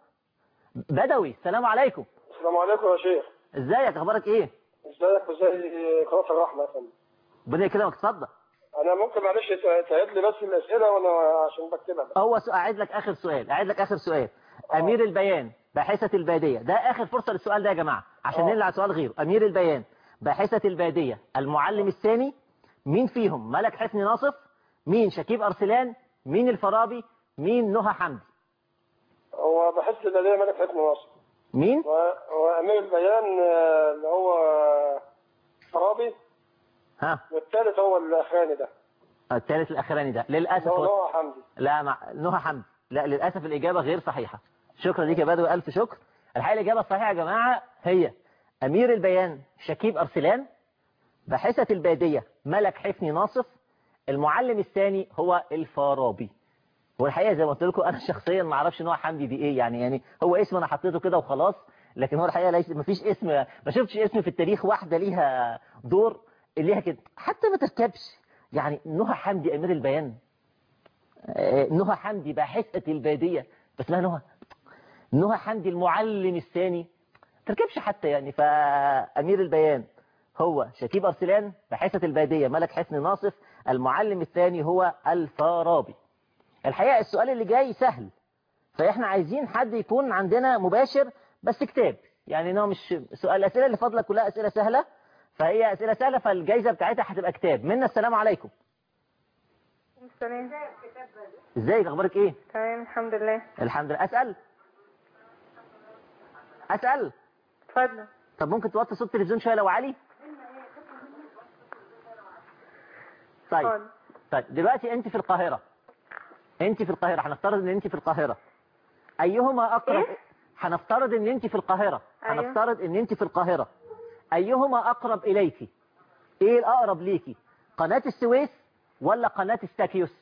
بدوي السلام عليكم السلام عليكم يا شيخ ازيك اخبارك ايه ازيك وازي قناة الرحمة يا فندم ربنا يكرمك اتفضل انا ممكن معلش تعيد لي بس الاسئله وانا عشان بكتبها هو سؤال أعيد لك آخر سؤال أعيد لك آخر سؤال أمير البيان باحثة البادية ده آخر فرصة للسؤال ده يا جماعة عشان ننقل على سؤال غيره أمير البيان باحثة البادية المعلم الثاني مين فيهم ملك حسني ناصف مين شكيب أرسلان مين الفارابي مين نهى حمدي هو بحس ان ليه ملك حكم مصر مين و- وامير البيان آه، اللي هو فارابي ها والثالث هو الاخراني ده الثالث الأخراني ده للأسف هو هو- نوح حمدي لا مع نهى حمدي لا للأسف الإجابة غير صحيحة شكرا ليك يا بدوي ألف شكر الحقيقة الإجابة الصحيحة يا جماعة هي أمير البيان شكيب أرسلان باحثة البادية ملك حفني ناصف المعلم الثاني هو الفارابي والحقيقة زي ما قلت لكم أنا شخصيا ما أعرفش نوع حمدي دي إيه يعني يعني هو اسم أنا حطيته كده وخلاص لكن هو الحقيقة ليس ما فيش اسم ما شفتش اسم في التاريخ واحدة ليها دور ليها كده حتى ما تركبش يعني نهى حمدي أمير البيان آه، نهى حمدي باحثة البادية بس اسمها نهى نهى حمدي المعلم الثاني تركبش حتى يعني فأمير البيان هو شكيب أرسلان باحثة البادية ملك حسن ناصف المعلم الثاني هو الفارابي الحقيقة السؤال اللي جاي سهل فإحنا عايزين حد يكون عندنا مباشر بس كتاب يعني إنه مش سؤال الأسئلة اللي فاضلة كلها أسئلة سهلة فهي أسئلة سهلة فالجايزة بتاعتها هتبقى كتاب منا السلام عليكم السلام ازيك اخبارك ايه تمام الحمد لله الحمد لله اسال اسال اتفضل طب ممكن توطي صوت التلفزيون شويه لو عالي طيب طيب دلوقتي انت في القاهره انت في القاهره هنفترض ان انت في القاهره ايهما اقرب هنفترض ان انت في القاهره أيوه. هنفترض ان انت في القاهره ايهما اقرب اليكي ايه الاقرب ليكي قناه السويس ولا قناه استاكيوس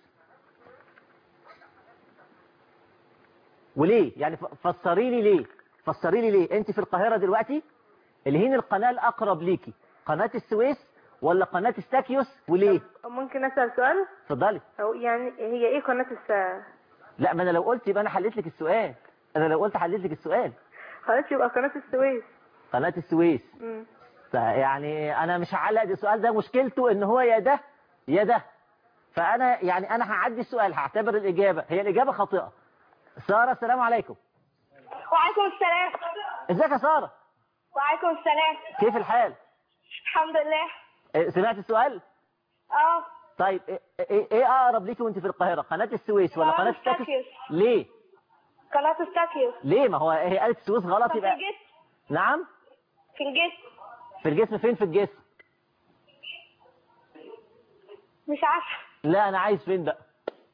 وليه يعني ف- فسري لي ليه فسري لي ليه انت في القاهره دلوقتي اللي هنا القناه الاقرب ليكي قناه السويس ولا قناه استاكيوس وليه ممكن اسال سؤال اتفضلي أو يعني هي ايه قناه الساعه لا ما انا لو قلت يبقى انا حليت لك السؤال انا لو قلت حليت لك السؤال خلاص يبقى قناه السويس قناه السويس مم. يعني انا مش هعلق السؤال ده مشكلته ان هو يا ده يا ده فانا يعني انا هعدي السؤال هعتبر الاجابه هي الاجابه خاطئه ساره السلام عليكم وعليكم السلام ازيك يا ساره وعليكم السلام كيف الحال الحمد لله إيه، سمعت السؤال اه طيب ايه ايه إيه اقرب ليكي وانت في القاهره قناه السويس ولا قناة قناه الساكس استاكيوس. ليه قناة استاكيوس ليه ما هو هي قالت السويس غلط في يبقى الجسم نعم في الجسم في الجسم فين في الجسم مش عارفة لا انا عايز فين بقى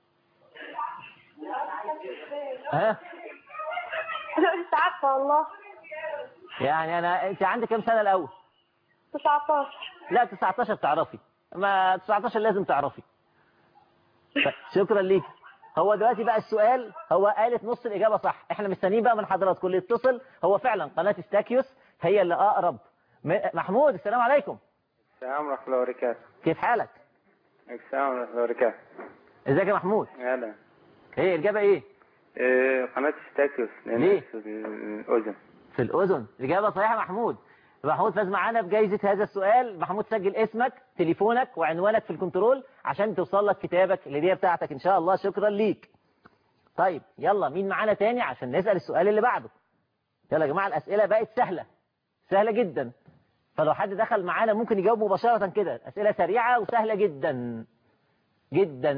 ها مش عارفة والله يعني انا انت عندك كام سنه الاول 19 لا 19 تعرفي ما 19 لازم تعرفي ف- شكرا ليك هو دلوقتي بقى السؤال هو قالت نص الإجابة صح احنا مستنيين بقى من حضراتكم اللي يتصل هو فعلا قناة استاكيوس هي اللي أقرب م- محمود السلام عليكم السلام ورحمة الله وبركاته كيف حالك السلام ورحمة الله وبركاته ازيك يا محمود هلا ايه الإجابة ايه إيه، قناة ستاكيوس لأن ليه؟ في الأذن في الأذن الإجابة صحيحة محمود محمود فاز معانا بجائزة هذا السؤال محمود سجل اسمك تليفونك وعنوانك في الكنترول عشان توصل لك كتابك الهدية بتاعتك إن شاء الله شكرا ليك طيب يلا مين معانا تاني عشان نسأل السؤال اللي بعده يلا يا جماعة الأسئلة بقت سهلة سهلة جدا فلو حد دخل معانا ممكن يجاوب مباشرة كده أسئلة سريعة وسهلة جدا جدا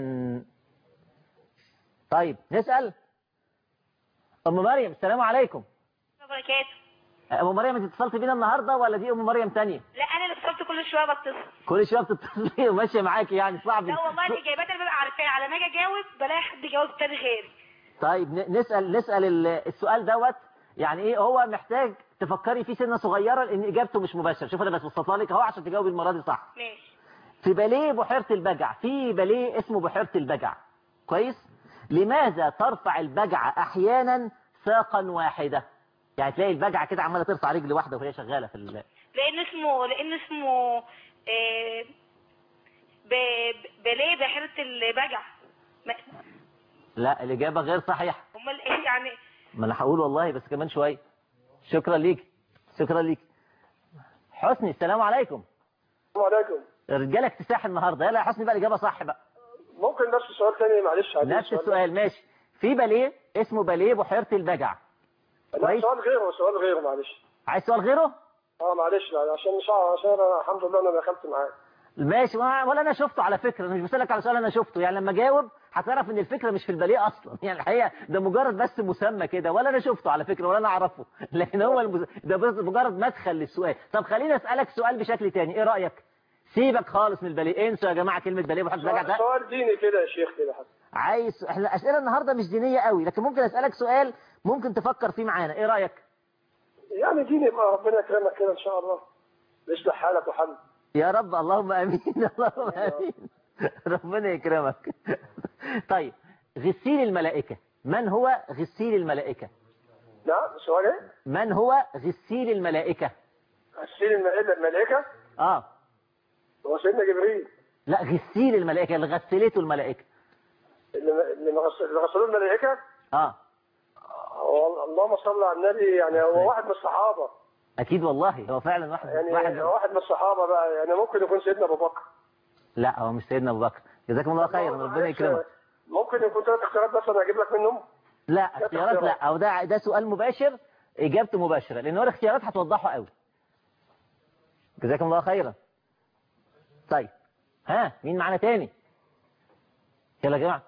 طيب نسأل أم مريم السلام عليكم وبركاته ام مريم انت اتصلت بينا النهارده ولا دي ام مريم تانية لا انا اللي اتصلت كل شويه بتصل كل شويه بتتصلي وماشيه معاكي يعني صعب لا والله الاجابات انا ببقى عارفاها على ما اجي اجاوب بلاقي حد يجاوب تاني غيري طيب ن- نسال نسال ال- السؤال دوت يعني ايه هو محتاج تفكري فيه سنه صغيره لان اجابته مش مباشره شوف انا بس بسطها لك اهو عشان تجاوبي المره دي صح ماشي في باليه بحيره البجع في باليه اسمه بحيره البجع كويس لماذا ترفع البجعه احيانا ساقا واحده يعني تلاقي البجعه كده عماله ترفع رجل واحده وهي شغاله في ال... لان اسمه لان اسمه آه ب- بليه بحيره البجع ما- لا الاجابه غير صحيحه امال ايه يعني ما انا هقول والله بس كمان شويه شكرا ليك شكرا ليك حسني السلام عليكم السلام عليكم الرجاله اكتساح النهارده يلا يا حسني بقى الاجابه صح بقى ممكن نفس السؤال تاني معلش عايزين نفس السؤال ماشي في باليه اسمه باليه بحيره البجع لا كويس سؤال غيره سؤال غيره معلش عايز سؤال غيره اه معلش لا، عشان مش عارف- عشان انا الحمد لله انا دخلت معاك ماشي ما- ولا انا شفته على فكره انا مش بسالك على سؤال انا شفته يعني لما جاوب هتعرف ان الفكره مش في الباليه اصلا يعني الحقيقه ده مجرد بس مسمى كده ولا انا شفته على فكره ولا انا اعرفه لكن هو المز... ده بس مجرد مدخل للسؤال طب خليني اسالك سؤال بشكل تاني ايه رايك سيبك خالص من الباليه انسوا يا جماعه كلمه باليه وحط بجع ده سؤال ديني كده يا شيخ كده حتى عايز احنا اسئله النهارده مش دينيه قوي لكن ممكن اسالك سؤال ممكن تفكر فيه معانا ايه رايك يعني ديني بقى ربنا يكرمك كده ان شاء الله يصلح حالك وحالنا يا رب اللهم امين اللهم امين ربنا يكرمك طيب غسيل الملائكه من هو غسيل الملائكه نعم سؤال ايه؟ من هو غسيل الملائكه غسيل الملائكه الملائكه اه هو سيدنا جبريل لا غسيل الملائكه اللي غسلته الملائكه اللي اللي غس- اللي غسلوه الملائكه اه هو اللهم صل على النبي يعني هو واحد من الصحابه اكيد والله هو فعلا واحد يعني واحد واحد من الصحابه بقى يعني ممكن يكون سيدنا ابو بكر لا هو مش سيدنا ابو بكر جزاكم الله خيرا ربنا يكرمك ممكن يكون ثلاث اختيارات بس انا اجيب لك منهم لا اختيارات لا او ده ده سؤال مباشر اجابته مباشره لان هو الاختيارات هتوضحه قوي جزاكم الله خيرا طيب ها مين معانا تاني يلا يا جماعه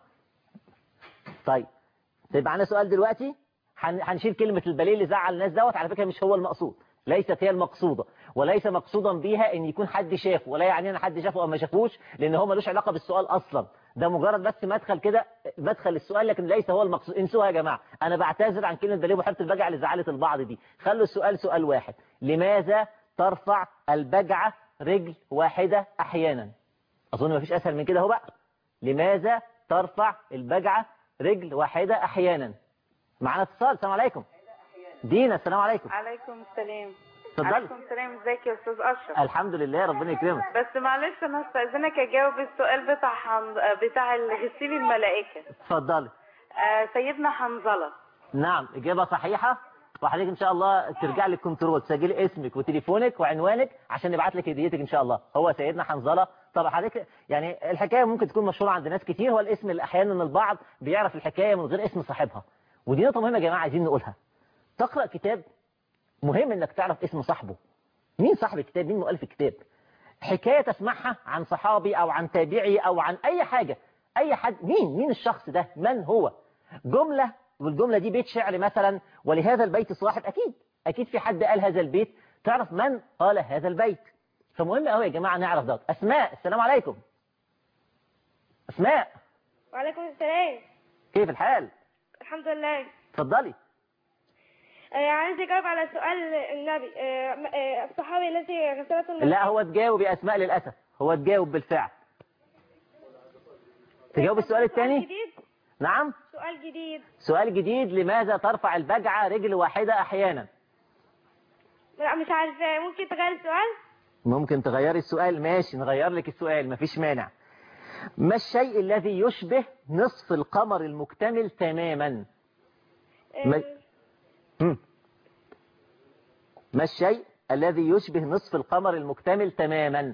طيب طيب معانا سؤال دلوقتي هن- هنشيل كلمه البليل اللي زعل الناس دوت على فكره مش هو المقصود ليست هي المقصوده وليس مقصودا بيها ان يكون حد شافه ولا يعني ان حد شافه او ما شافوش لان هو ملوش علاقه بالسؤال اصلا ده مجرد بس مدخل كده مدخل السؤال لكن ليس هو المقصود انسوها يا جماعه انا بعتذر عن كلمه بليه وحيره البجع اللي زعلت البعض دي خلوا السؤال سؤال واحد لماذا ترفع البجعه رجل واحده احيانا اظن مفيش اسهل من كده اهو بقى لماذا ترفع البجعه رجل واحده احيانا معانا اتصال السلام عليكم دينا السلام عليكم عليكم السلام اتفضلي. عليكم السلام ازيك يا استاذ اشرف الحمد لله ربنا يكرمك بس معلش انا استاذنك اجاوب السؤال بتاع حن... بتاع غسيل الملائكه اتفضلي آه سيدنا حنظله نعم إجابة صحيحة وحضرتك إن شاء الله ترجع لك كنترول تسجلي اسمك وتليفونك وعنوانك عشان نبعت لك هديتك إن شاء الله هو سيدنا حنظلة طبعا حضرتك يعني الحكاية ممكن تكون مشهورة عند ناس كتير هو الاسم اللي أحيانا البعض بيعرف الحكاية من غير اسم صاحبها ودي نقطة مهمة يا جماعة عايزين نقولها تقرأ كتاب مهم إنك تعرف اسم صاحبه مين صاحب الكتاب مين مؤلف الكتاب حكاية تسمعها عن صحابي أو عن تابعي أو عن أي حاجة أي حد مين مين الشخص ده من هو جملة والجملة دي بيت شعر مثلا ولهذا البيت صاحب أكيد أكيد في حد قال هذا البيت تعرف من قال هذا البيت فمهم قوي يا جماعة نعرف ده أسماء السلام عليكم أسماء وعليكم السلام كيف الحال الحمد لله اتفضلي آه، عايز اجاوب على سؤال النبي آه، م- آه، الصحابي الذي غسلته الملائكة. لا هو تجاوب يا أسماء للأسف هو تجاوب بالفعل تجاوب السؤال الثاني جديد نعم سؤال جديد سؤال جديد لماذا ترفع البجعة رجل واحدة أحيانا لا مش عارفه ممكن تغير السؤال ممكن تغيري السؤال ماشي نغير لك السؤال مفيش مانع ما الشيء الذي يشبه نصف القمر المكتمل تماما ما, مم. ما الشيء الذي يشبه نصف القمر المكتمل تماما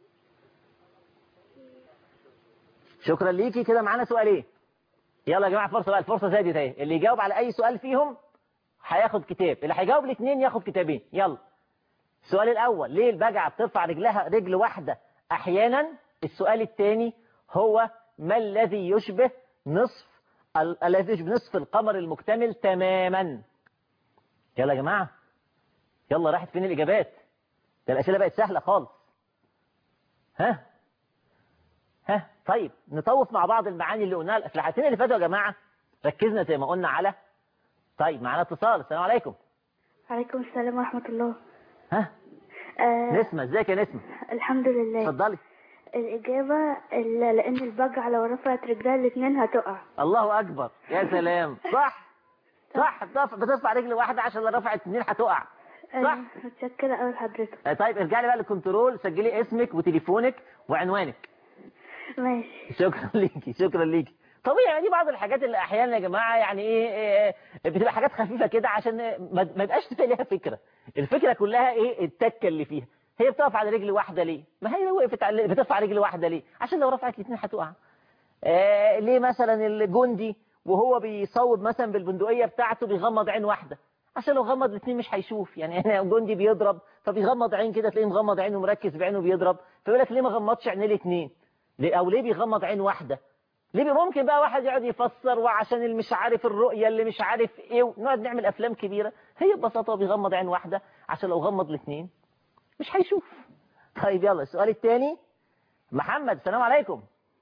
شكرا ليكي كده معانا سؤالين يلا يا جماعه فرصه بقى الفرصه زادت اهي اللي يجاوب على اي سؤال فيهم هياخد كتاب اللي هيجاوب الاثنين ياخد كتابين يلا السؤال الاول ليه البجعه بترفع رجلها رجل واحده احيانا السؤال الثاني هو ما الذي يشبه نصف ال- الذي يشبه نصف القمر المكتمل تماما يلا يا جماعه يلا راحت فين الاجابات ده الاسئله بقت سهله خالص ها ها طيب نطوف مع بعض المعاني اللي قلناها في الحلقتين اللي فاتوا يا جماعه ركزنا زي ما قلنا على طيب معانا اتصال السلام عليكم عليكم السلام ورحمة الله ها آه نسمة ازيك يا نسمة الحمد لله اتفضلي الإجابة ال- لأن البجعة لو رفعت رجلها الاتنين هتقع الله اكبر يا سلام صح صح بترفع بترفع رجل واحده عشان لو رفعت اثنين هتقع صح متشكرة أوي لحضرتك آه، طيب ارجعي بقى للكنترول سجلي اسمك وتليفونك وعنوانك ماشي شكرا ليكي شكرا ليكي طبيعي دي بعض الحاجات اللي احيانا يا جماعه يعني ايه إيه، بتبقى حاجات خفيفه كده عشان ما ما يبقاش فيها ليها فكره الفكره كلها ايه التكه اللي فيها هي بتقف على رجل واحدة ليه ما هي وقفت على بتقف على رجل واحدة ليه عشان لو رفعت الاثنين هتقع آه ليه مثلا الجندي وهو بيصوب مثلا بالبندقية بتاعته بيغمض عين واحدة عشان لو غمض الاثنين مش هيشوف يعني انا جندي بيضرب فبيغمض عين كده تلاقيه مغمض عينه مركز بعينه بيضرب فيقول لك ليه ما غمضش عينيه الاثنين او ليه بيغمض عين واحدة ليه بي- ممكن بقى واحد يقعد يفسر وعشان اللي مش عارف الرؤية اللي مش عارف ايه ونقعد نعمل افلام كبيرة هي ببساطة هو بيغمض عين واحدة عشان لو غمض الاثنين مش هيشوف طيب يلا السؤال الثاني محمد السلام عليكم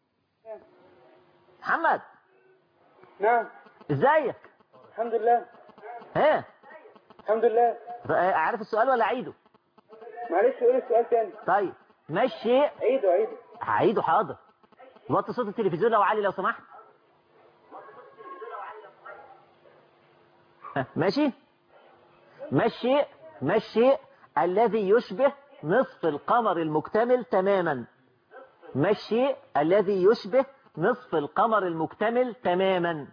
محمد نعم ازيك الحمد لله ها الحمد لله عارف السؤال ولا اعيده معلش قول السؤال تاني طيب ماشي عيده عيده هعيده حاضر وطي صوت التلفزيون لو عالي لو سمحت ها، ماشي ماشي ماشي الذي يشبه نصف القمر المكتمل تماما ماشي الذي يشبه نصف القمر المكتمل تماما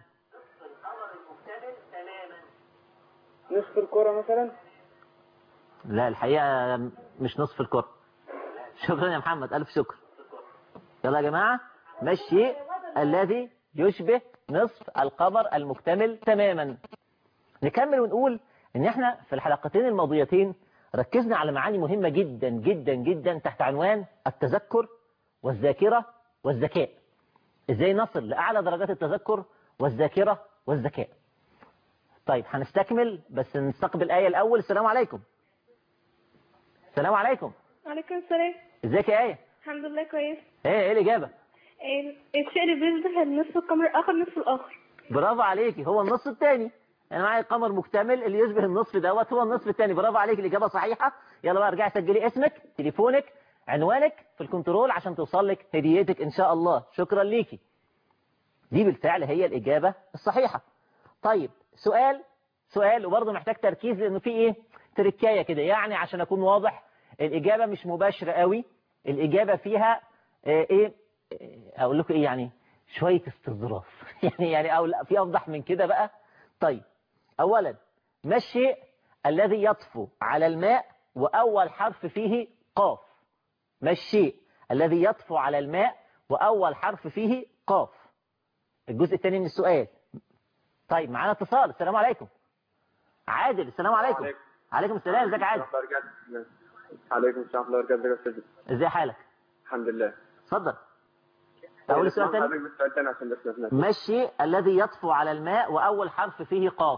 نصف الكرة مثلا لا الحقيقة مش نصف الكرة شكرا يا محمد ألف شكر يلا يا جماعة مشي الذي يشبه نصف القمر المكتمل تماما نكمل ونقول ان احنا في الحلقتين الماضيتين ركزنا على معاني مهمة جدا جدا جدا تحت عنوان التذكر والذاكرة والذكاء ازاي نصل لأعلى درجات التذكر والذاكرة والذكاء طيب هنستكمل بس نستقبل آية الأول السلام عليكم السلام عليكم وعليكم السلام ازيك يا آية الحمد لله كويس ايه ايه الإجابة ال- الشيء اللي بيشبه النصف القمر الآخر نصف الآخر برافو عليكي هو النص الثاني انا معايا قمر مكتمل اللي يشبه النصف دوت هو النصف الثاني برافو عليك الاجابه صحيحه يلا بقى ارجعي سجلي اسمك تليفونك عنوانك في الكنترول عشان توصل لك هديتك ان شاء الله شكرا ليكي دي بالفعل هي الاجابه الصحيحه طيب سؤال سؤال وبرضه محتاج تركيز لانه في ايه تركايه كده يعني عشان اكون واضح الاجابه مش مباشره قوي الاجابه فيها آه، ايه آه، اقول لكم ايه يعني شويه استظراف يعني يعني او لا في افضح من كده بقى طيب اولا ما الشيء الذي يطفو على الماء واول حرف فيه قاف ما الشيء الذي يطفو على الماء واول حرف فيه قاف الجزء الثاني من السؤال طيب معانا اتصال السلام عليكم عادل السلام عليكم عليكم السلام ازيك يا عادل عليكم السلام ورحمة الله وبركاته يا أستاذ ازاي حالك الحمد لله اتفضل اقول السؤال اسمع تاني حضرتك السؤال تاني عشان بس ما سمعتش. ما الشيء الذي يطفو على الماء واول حرف فيه قاف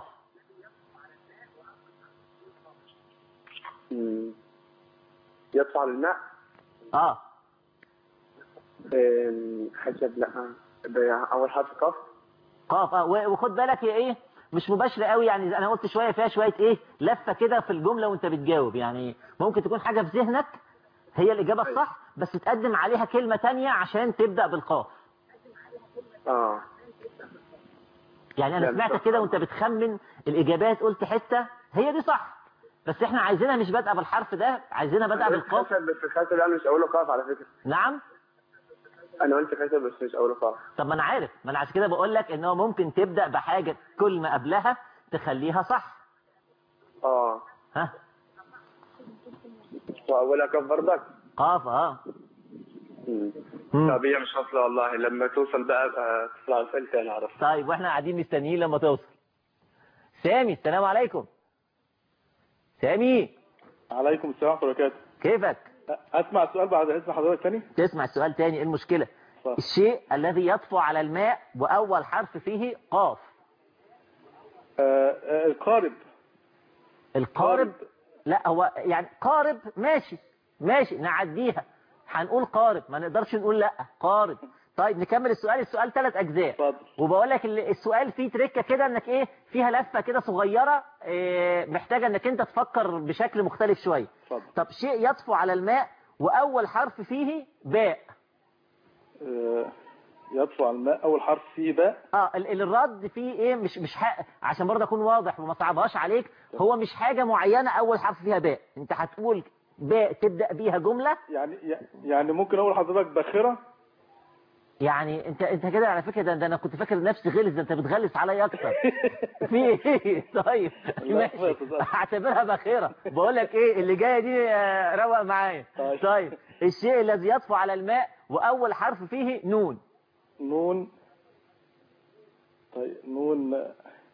مم. يطفو على الماء اه أم، حسب لا ب- أول حرف قاف قاف اه و- وخد بالك هي ايه مش مباشرة قوي يعني انا قلت شوية فيها شوية ايه لفة كده في الجملة وانت بتجاوب يعني ممكن تكون حاجة في ذهنك هي الإجابة الصح بس تقدم عليها كلمة تانية عشان تبدأ بالقاف اه يعني انا لا، سمعتك صح. كده وانت بتخمن الإجابات قلت حتة هي دي صح بس احنا عايزينها مش بادئة بالحرف ده عايزينها بادئة أنا قلت بالقاف خشب بس الخشب أنا مش أوله قاف على فكرة نعم أنا قلت خشب بس مش أوله قاف طب ما انا عارف ما انا عشان كده بقول لك ان هو ممكن تبدأ بحاجة كل ما قبلها تخليها صح اه ها وأولها قاف برضك قاف اه طب هي مش واصلة والله لما توصل بقى بقى تطلع الفيل تاني أعرف طيب واحنا قاعدين مستنيين لما توصل سامي السلام عليكم سامي عليكم السلام ورحمة الله وبركاته كيفك أسمع السؤال بعد اسم حضرتك تاني تسمع السؤال تاني ايه المشكلة الشيء الذي يطفو على الماء واول حرف فيه قاف آه، آه، القارب القارب لا هو يعني قارب ماشي ماشي نعديها هنقول قارب ما نقدرش نقول لا قارب طيب نكمل السؤال السؤال ثلاث اجزاء وبقول لك ال- السؤال فيه تركه كده انك ايه فيها لفه كده صغيره إيه محتاجه انك انت تفكر بشكل مختلف شويه طب شيء يطفو على الماء واول حرف فيه باء آه، يطفو على الماء أول حرف فيه باء اه ال- ال- الرد فيه ايه مش مش حق عشان برضه اكون واضح وما صعبهاش عليك هو مش حاجه معينه اول حرف فيها باء انت هتقول باء تبدا بيها جمله يعني يعني ممكن أقول لحضرتك باخرة يعني انت انت كده على فكره ده, ده انا كنت فاكر نفسي غلس ده انت بتغلس عليا اكتر في ايه طيب ماشي هعتبرها بخيره بقول لك ايه اللي جايه دي آه، روق معايا طيب الشيء الذي يطفو على الماء واول حرف فيه نون نون طيب نون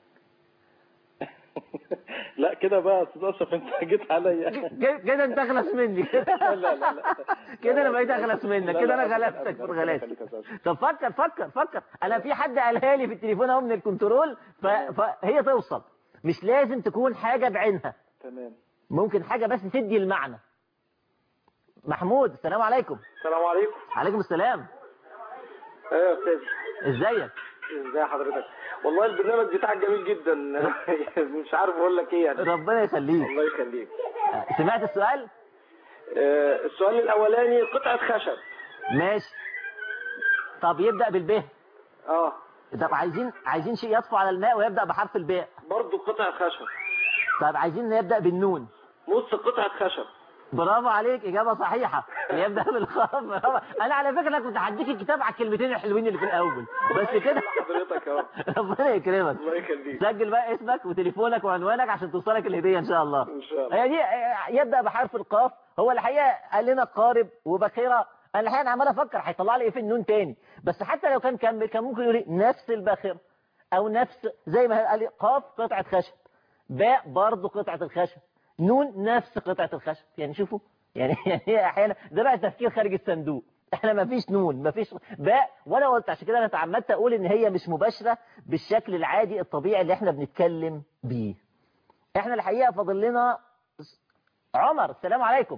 لا كده بقى يا استاذ اشرف انت جيت عليا كده كده انت اغلس مني كده لا لا لا كده انا بقيت اغلس منك لا، كده لا، انا أبداً، غلبتك في أبداً، الغلاسه ربنا يخليك يا أستاذ. طب فكر فكر فكر انا في حد قالها لي في التليفون اهو من الكنترول ف... فهي توصل مش لازم تكون حاجه بعينها تمام ممكن حاجه بس تدي المعنى محمود السلام عليكم السلام عليكم عليكم السلام ايه يا استاذ ازيك ازي حضرتك والله البرنامج بتاعك جميل جدا مش عارف اقول لك ايه يعني ربنا يخليك الله يخليك سمعت السؤال آه، السؤال الاولاني قطعه خشب ماشي طب يبدا بالب اه طب عايزين عايزين شيء يطفو على الماء ويبدا بحرف الباء برضه قطعه خشب طب عايزين يبدا بالنون نص قطعه خشب برافو عليك إجابة صحيحة يبدأ بالخاف برافو. أنا على فكرة أنا كنت هديك الكتاب على الكلمتين الحلوين اللي في الأول بس كده حضرتك اهو ربنا يكرمك الله يخليك سجل بقى اسمك وتليفونك وعنوانك عشان توصلك الهدية إن شاء الله ان شاء الله هي دي يبدأ بحرف القاف هو الحقيقة قال لنا قارب وبخيرة أنا الحقيقة أنا عمال أفكر هيطلع لي إيه في النون تاني بس حتى لو كان كمل كان ممكن يقول لي نفس الباخرة أو نفس زي ما قال لي قاف قطعة خشب باء برضه قطعة الخشب نون نفس قطعة الخشب يعني شوفوا يعني يعني احيانا ده بقى تفكير خارج الصندوق احنا ما فيش نون ما فيش باء وانا قلت عشان كده انا تعمدت اقول ان هي مش مباشره بالشكل العادي الطبيعي اللي احنا بنتكلم بيه احنا الحقيقه فاضل لنا عمر السلام عليكم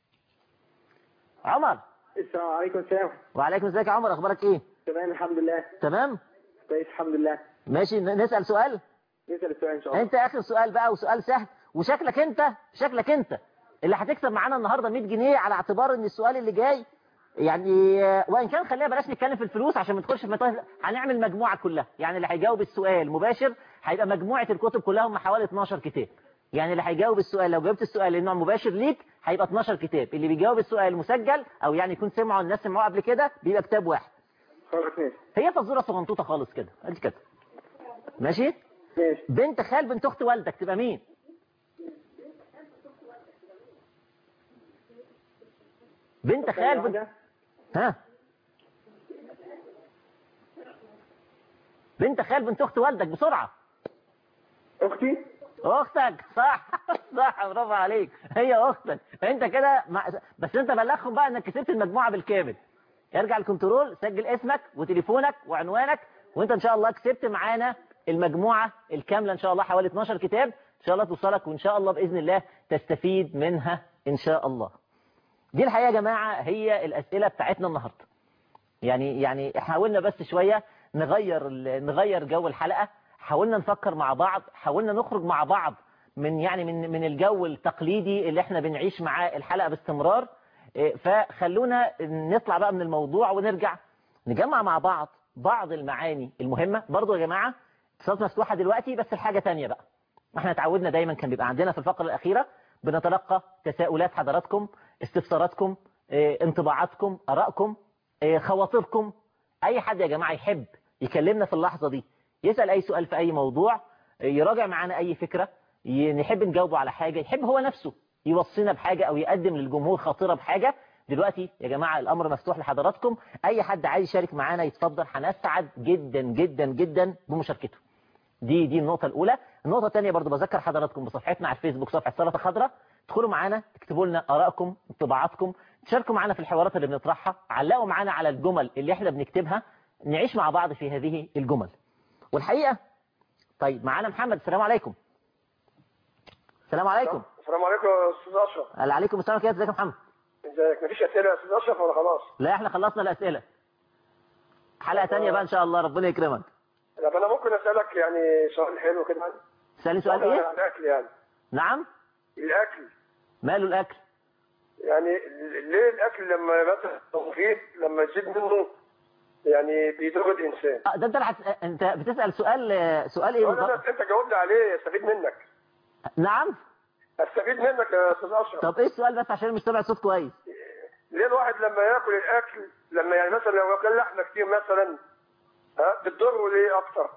عمر السلام عليكم السلام وعليكم السلام يا عمر اخبارك ايه تمام الحمد لله تمام كويس الحمد لله ماشي ن- نسال سؤال نسأل السؤال ان شاء الله انت اخر سؤال بقى وسؤال سهل وشكلك انت شكلك انت اللي هتكسب معانا النهارده 100 جنيه على اعتبار ان السؤال اللي جاي يعني آه، وان كان خلينا بلاش نتكلم في الفلوس عشان ما تدخلش في متاهه هنعمل مجموعه كلها يعني اللي هيجاوب السؤال مباشر هيبقى مجموعه الكتب كلها هم حوالي 12 كتاب يعني اللي هيجاوب السؤال لو جاوبت السؤال لانه مباشر ليك هيبقى 12 كتاب اللي بيجاوب السؤال مسجل او يعني يكون سمعه الناس سمعوه قبل كده بيبقى كتاب واحد خلاص ماشي هي فزوره صغنطوطه خالص كده ادي كده ماشي ماشي بنت خال بنت اخت والدك تبقى مين بنت خال بنت ها بنت خال بنت اخت والدك بسرعه اختي اختك صح صح برافو عليك هي اختك انت كده مع... بس انت بلغهم بقى انك كسبت المجموعه بالكامل ارجع الكنترول سجل اسمك وتليفونك وعنوانك وانت ان شاء الله كسبت معانا المجموعه الكامله ان شاء الله حوالي 12 كتاب ان شاء الله توصلك وان شاء الله باذن الله تستفيد منها ان شاء الله دي الحقيقه يا جماعه هي الاسئله بتاعتنا النهارده يعني يعني حاولنا بس شويه نغير ال- نغير جو الحلقه حاولنا نفكر مع بعض حاولنا نخرج مع بعض من يعني من من الجو التقليدي اللي احنا بنعيش معاه الحلقه باستمرار إيه، فخلونا نطلع بقى من الموضوع ونرجع نجمع مع بعض بعض المعاني المهمه برضو يا جماعه اتصالات مفتوحه دلوقتي بس الحاجه تانية بقى احنا اتعودنا دايما كان بيبقى عندنا في الفقره الاخيره بنتلقى تساؤلات حضراتكم استفساراتكم إيه، انطباعاتكم ارائكم إيه، خواطركم اي حد يا جماعه يحب يكلمنا في اللحظه دي يسال اي سؤال في اي موضوع إيه، يراجع معانا اي فكره ي- نحب نجاوبه على حاجه يحب هو نفسه يوصينا بحاجه او يقدم للجمهور خاطره بحاجه دلوقتي يا جماعه الامر مفتوح لحضراتكم اي حد عايز يشارك معانا يتفضل هنسعد جدا جدا جدا بمشاركته دي دي النقطة الأولى، النقطة الثانية برضو بذكر حضراتكم بصفحتنا على الفيسبوك صفحة سلطة خضراء، ادخلوا معانا تكتبوا لنا آرائكم انطباعاتكم، تشاركوا معانا في الحوارات اللي بنطرحها، علقوا معانا على الجمل اللي احنا بنكتبها، نعيش مع بعض في هذه الجمل. والحقيقة طيب معانا محمد السلام عليكم. السلام عليكم. السلام عليكم يا استاذ اشرف قال عليكم السلام عليكم ازيك يا محمد؟ ازيك مفيش اسئله يا استاذ اشرف ولا خلاص لا احنا خلصنا الأسئلة. حلقة تانية بقى إن شاء الله ربنا يكرمك. طب انا ممكن اسالك يعني سؤال حلو كده سألني سؤال إيه؟ عن الاكل يعني نعم؟ الاكل ماله الأكل؟ يعني ليه الاكل لما مثلا مفيد لما يزيد منه يعني بيضر الانسان آه، ده انت اللي هت- انت بتسأل سؤال سؤال ايه أنا بالظبط؟ انت جاوبني عليه استفيد منك نعم استفيد منك يا استاذ اشرف طب ايه السؤال بس عشان مش سامع صوت كويس ل- ليه الواحد لما ياكل الاكل لما يعني مثلا لو اكل لحمه كتير مثلا ها بتضره ليه اكتر؟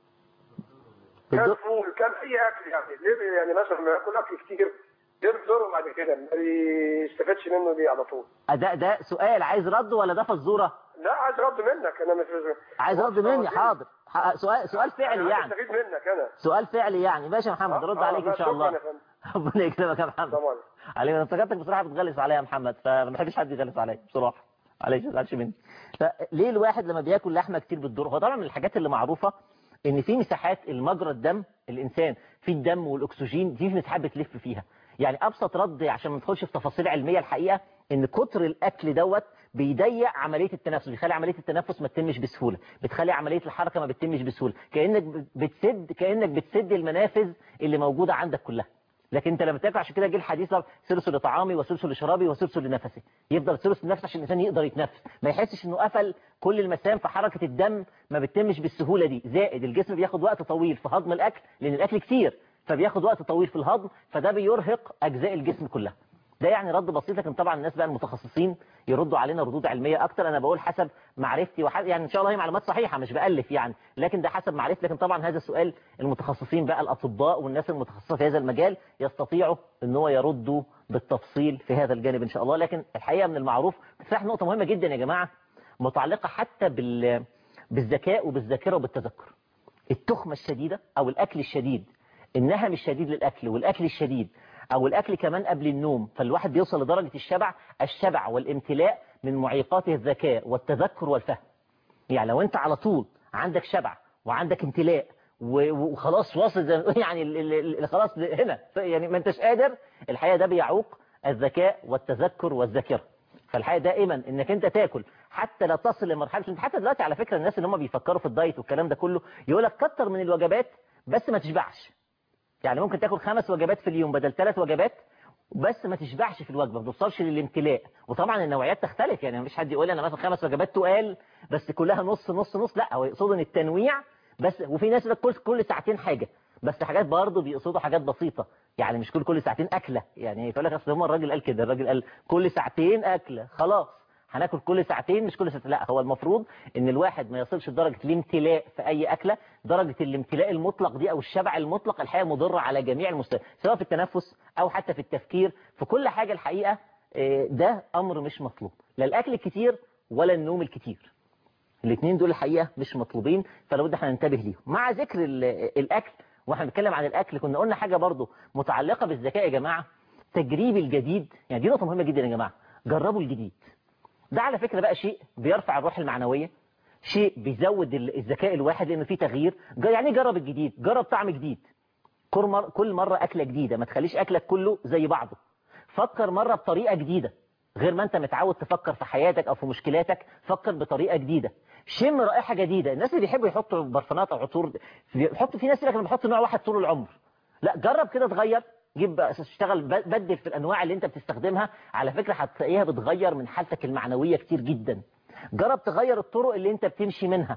كان فول كان اي اكل يعني ليه يعني مثلا لما ياكل اكل كتير ليه بتضره بعد كده ما يستفادش منه ليه على طول؟ ده ده سؤال عايز رد ولا ده فزوره لا عايز رد منك انا مش عايز رد مني حاضر ح- سؤال سؤال فعلي أنا يعني استفيد منك انا سؤال فعلي يعني ماشي يا محمد رد آه، عليك ان آه، شاء شكراً الله يا فندم. ربنا يكرمك يا محمد طبعا عليك انا افتكرتك بصراحه بتغلس عليا يا محمد فما بحبش حد يغلس عليا بصراحه معلش ما تزعلش مني فليه الواحد لما بياكل لحمه كتير بتضر هو طبعا من الحاجات اللي معروفه ان في مساحات المجرى الدم الانسان في الدم والاكسجين دي في مساحات بتلف فيها يعني ابسط رد عشان ما ندخلش في تفاصيل علميه الحقيقه ان كتر الاكل دوت بيضيق عمليه التنفس بيخلي عمليه التنفس ما تتمش بسهوله بتخلي عمليه الحركه ما بتتمش بسهوله كانك بتسد كانك بتسد المنافذ اللي موجوده عندك كلها لكن انت لما تاكل عشان كده جه الحديث ده ثلث لطعامي وثلث لشرابي وثلث لنفسي يفضل ثلث لنفسه عشان الانسان يقدر يتنفس ما يحسش انه قفل كل المسام في حركه الدم ما بتتمش بالسهوله دي زائد الجسم بياخد وقت طويل في هضم الاكل لان الاكل كتير فبياخد وقت طويل في الهضم فده بيرهق اجزاء الجسم كلها ده يعني رد بسيط لكن طبعا الناس بقى المتخصصين يردوا علينا ردود علميه اكتر انا بقول حسب معرفتي وح... يعني ان شاء الله هي معلومات صحيحه مش بالف يعني لكن ده حسب معرفتي لكن طبعا هذا السؤال المتخصصين بقى الاطباء والناس المتخصصه في هذا المجال يستطيعوا ان هو يردوا بالتفصيل في هذا الجانب ان شاء الله لكن الحقيقه من المعروف بتفتح نقطه مهمه جدا يا جماعه متعلقه حتى بال بالذكاء وبالذاكره وبالتذكر التخمه الشديده او الاكل الشديد النهم الشديد للاكل والاكل الشديد او الاكل كمان قبل النوم فالواحد بيوصل لدرجه الشبع الشبع والامتلاء من معيقاته الذكاء والتذكر والفهم يعني لو انت على طول عندك شبع وعندك امتلاء و- وخلاص واصل زي ما بنقول يعني ال- ال- ال- خلاص هنا يعني ما انتش قادر الحقيقه ده بيعوق الذكاء والتذكر والذاكره فالحقيقه دائما انك انت تاكل حتى لا تصل لمرحله انت حتى دلوقتي على فكره الناس اللي هم بيفكروا في الدايت والكلام ده كله يقول لك كتر من الوجبات بس ما تشبعش يعني ممكن تاكل خمس وجبات في اليوم بدل ثلاث وجبات بس ما تشبعش في الوجبه ما توصلش للامتلاء وطبعا النوعيات تختلف يعني مفيش حد يقول لي انا مثلا خمس وجبات تقال بس كلها نص نص نص لا هو يقصد ان التنويع بس وفي ناس يقول لك كل كل ساعتين حاجه بس حاجات برضه بيقصدوا حاجات بسيطه يعني مش كل كل ساعتين اكله يعني يقول لك اصل هم الراجل قال كده الراجل قال كل ساعتين اكله خلاص هناكل كل ساعتين مش كل ساعتين لا هو المفروض ان الواحد ما يصلش لدرجه الامتلاء في اي اكله درجه الامتلاء المطلق دي او الشبع المطلق الحقيقه مضره على جميع المستويات سواء في التنفس او حتى في التفكير في كل حاجه الحقيقه آه، ده امر مش مطلوب لا الاكل الكتير ولا النوم الكتير الاثنين دول الحقيقه مش مطلوبين فلا بد احنا ننتبه ليهم مع ذكر ال- الاكل واحنا بنتكلم عن الاكل كنا قلنا حاجه برضو متعلقه بالذكاء يا جماعه تجريب الجديد يعني دي نقطه مهمه جدا يا جماعه جربوا الجديد ده على فكره بقى شيء بيرفع الروح المعنويه شيء بيزود ال- الذكاء الواحد لانه فيه تغيير ج- يعني إيه جرب الجديد جرب طعم جديد كل مره كل مره اكله جديده ما تخليش اكلك كله زي بعضه فكر مره بطريقه جديده غير ما انت متعود تفكر في حياتك او في مشكلاتك فكر بطريقه جديده شم رائحه جديده الناس اللي بيحبوا يحطوا برفانات او عطور بيحطوا في ناس يقول لك انا بحط نوع واحد طول العمر لا جرب كده تغير جيب بقى اشتغل ب- بدل في الانواع اللي انت بتستخدمها على فكره هتلاقيها بتغير من حالتك المعنويه كتير جدا جرب تغير الطرق اللي انت بتمشي منها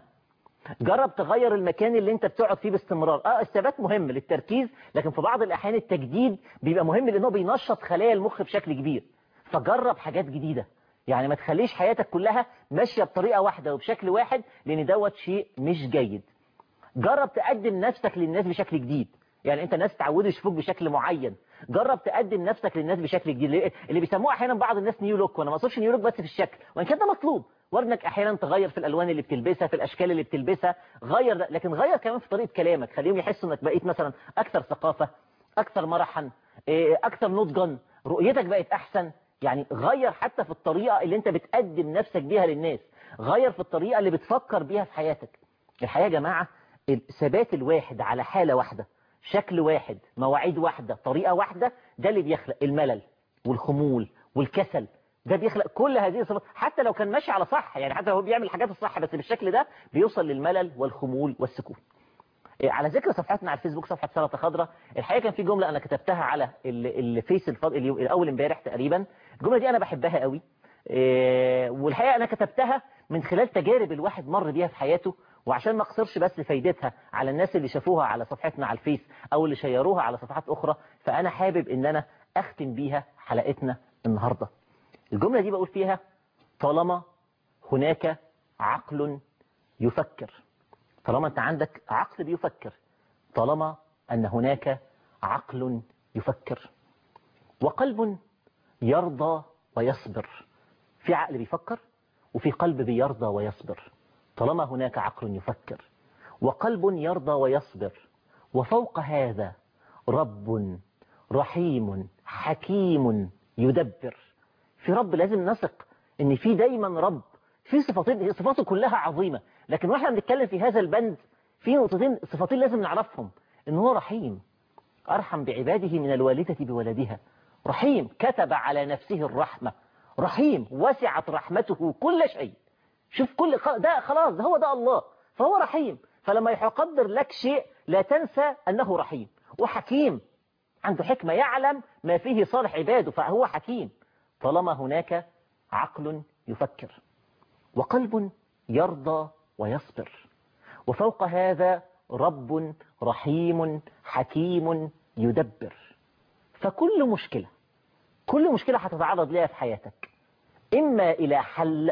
جرب تغير المكان اللي انت بتقعد فيه باستمرار اه الثبات مهم للتركيز لكن في بعض الاحيان التجديد بيبقى مهم لانه بينشط خلايا المخ بشكل كبير فجرب حاجات جديده يعني ما تخليش حياتك كلها ماشيه بطريقه واحده وبشكل واحد لان دوت شيء مش جيد جرب تقدم نفسك للناس بشكل جديد يعني انت الناس تعودوا يشوفوك بشكل معين جرب تقدم نفسك للناس بشكل جديد اللي بيسموه احيانا بعض الناس نيو لوك وانا ما اقصدش نيو لوك بس في الشكل وان كان ده مطلوب وارنك احيانا تغير في الالوان اللي بتلبسها في الاشكال اللي بتلبسها غير ده لكن غير كمان في طريقه كلامك خليهم يحسوا انك بقيت مثلا اكثر ثقافه اكثر مرحا إيه، اكثر نضجا رؤيتك بقت احسن يعني غير حتى في الطريقه اللي انت بتقدم نفسك بيها للناس غير في الطريقه اللي بتفكر بيها في حياتك الحقيقه يا جماعه الثبات الواحد على حاله واحده شكل واحد مواعيد واحده طريقه واحده ده اللي بيخلق الملل والخمول والكسل ده بيخلق كل هذه الصفات حتى لو كان ماشي على صح يعني حتى لو هو بيعمل الحاجات الصح بس بالشكل ده بيوصل للملل والخمول والسكون إيه، على ذكر صفحتنا على الفيسبوك صفحه سلطه خضراء الحقيقه كان في جمله انا كتبتها على ال- الفيس الفض... اليوم- الاول امبارح تقريبا الجمله دي انا بحبها قوي إيه، والحقيقه انا كتبتها من خلال تجارب الواحد مر بيها في حياته وعشان ما اقصرش بس فايدتها على الناس اللي شافوها على صفحتنا على الفيس او اللي شيروها على صفحات اخرى فانا حابب ان انا اختم بيها حلقتنا النهارده الجملة دي بقول فيها طالما هناك عقل يفكر طالما أنت عندك عقل بيفكر طالما أن هناك عقل يفكر وقلب يرضى ويصبر في عقل بيفكر وفي قلب بيرضى ويصبر طالما هناك عقل يفكر وقلب يرضى ويصبر وفوق هذا رب رحيم حكيم يدبر في رب لازم نثق ان في دايما رب في صفاتين صفاته كلها عظيمة لكن واحنا بنتكلم في هذا البند في نقطتين صفاتين لازم نعرفهم ان هو رحيم ارحم بعباده من الوالدة بولدها رحيم كتب على نفسه الرحمة رحيم وسعت رحمته كل شيء شوف كل ده خلاص ده هو ده الله فهو رحيم فلما يقدر لك شيء لا تنسى أنه رحيم وحكيم عنده حكمة يعلم ما فيه صالح عباده فهو حكيم طالما هناك عقل يفكر وقلب يرضى ويصبر وفوق هذا رب رحيم حكيم يدبر فكل مشكلة كل مشكلة هتتعرض لها في حياتك إما إلى حل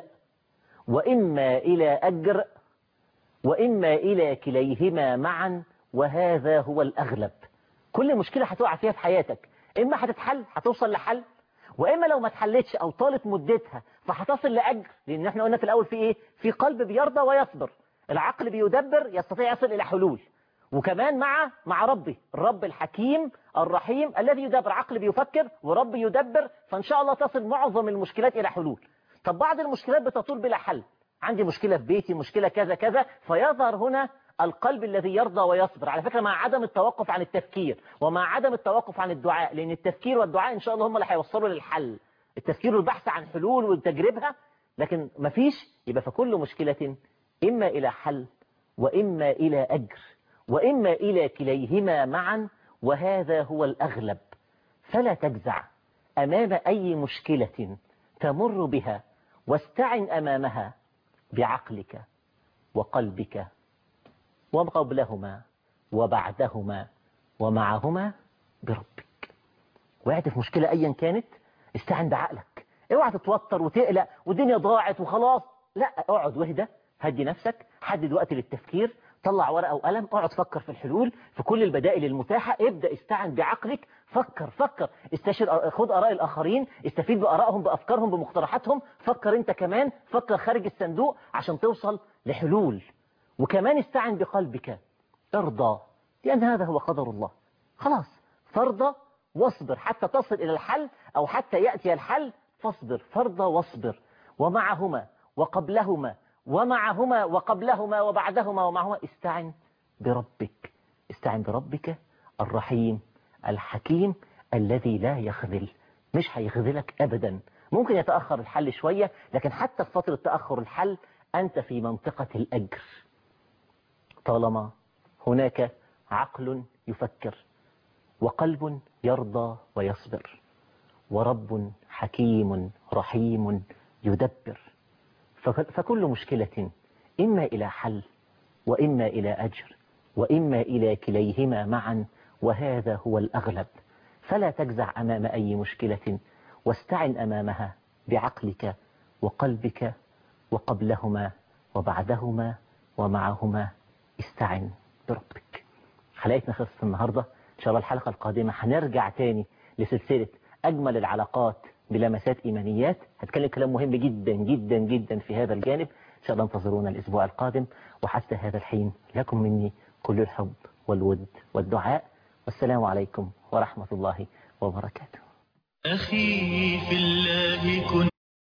وإما إلى أجر وإما إلى كليهما معا وهذا هو الأغلب كل مشكلة هتقع فيها في حياتك إما هتتحل هتوصل لحل وإما لو ما اتحلتش أو طالت مدتها فهتصل لأجر لأن احنا قلنا في الأول في إيه في قلب بيرضى ويصبر العقل بيدبر يستطيع يصل إلى حلول وكمان مع مع ربي الرب الحكيم الرحيم الذي يدبر عقل بيفكر ورب يدبر فإن شاء الله تصل معظم المشكلات إلى حلول طب بعض المشكلات بتطول بلا حل عندي مشكلة في بيتي مشكلة كذا كذا فيظهر هنا القلب الذي يرضى ويصبر على فكرة مع عدم التوقف عن التفكير ومع عدم التوقف عن الدعاء لأن التفكير والدعاء إن شاء الله هم اللي هيوصلوا للحل التفكير والبحث عن حلول وتجربها لكن مفيش يبقى فكل مشكلة إما إلى حل وإما إلى أجر وإما إلى كليهما معا وهذا هو الأغلب فلا تجزع أمام أي مشكلة تمر بها واستعن أمامها بعقلك وقلبك وقبلهما وبعدهما ومعهما بربك وقعت في مشكلة أيا كانت استعن بعقلك اوعى تتوتر وتقلق والدنيا ضاعت وخلاص لا اقعد واهدى هدي نفسك حدد وقت للتفكير طلع ورقة وقلم اقعد فكر في الحلول في كل البدائل المتاحة ابدأ استعن بعقلك فكر فكر استشر خد آراء الآخرين استفيد بآرائهم بأفكارهم بمقترحاتهم فكر انت كمان فكر خارج الصندوق عشان توصل لحلول وكمان استعن بقلبك ارضى لأن هذا هو قدر الله خلاص فارضى واصبر حتى تصل إلى الحل أو حتى يأتي الحل فاصبر فارضى واصبر ومعهما وقبلهما ومعهما وقبلهما وبعدهما ومعهما استعن بربك استعن بربك الرحيم الحكيم الذي لا يخذل مش هيخذلك أبدا ممكن يتأخر الحل شوية لكن حتى في فترة تأخر الحل أنت في منطقة الأجر طالما هناك عقل يفكر وقلب يرضى ويصبر ورب حكيم رحيم يدبر فكل مشكلة إما إلى حل وإما إلى أجر وإما إلى كليهما معا وهذا هو الأغلب فلا تجزع أمام أي مشكلة واستعن أمامها بعقلك وقلبك وقبلهما وبعدهما ومعهما استعن بربك حلقتنا خلصت النهاردة إن شاء الله الحلقة القادمة هنرجع تاني لسلسلة أجمل العلاقات بلمسات إيمانيات هتكلم كلام مهم جدا جدا جدا في هذا الجانب إن شاء الله انتظرونا الأسبوع القادم وحتى هذا الحين لكم مني كل الحب والود والدعاء والسلام عليكم ورحمة الله وبركاته أخي في الله كن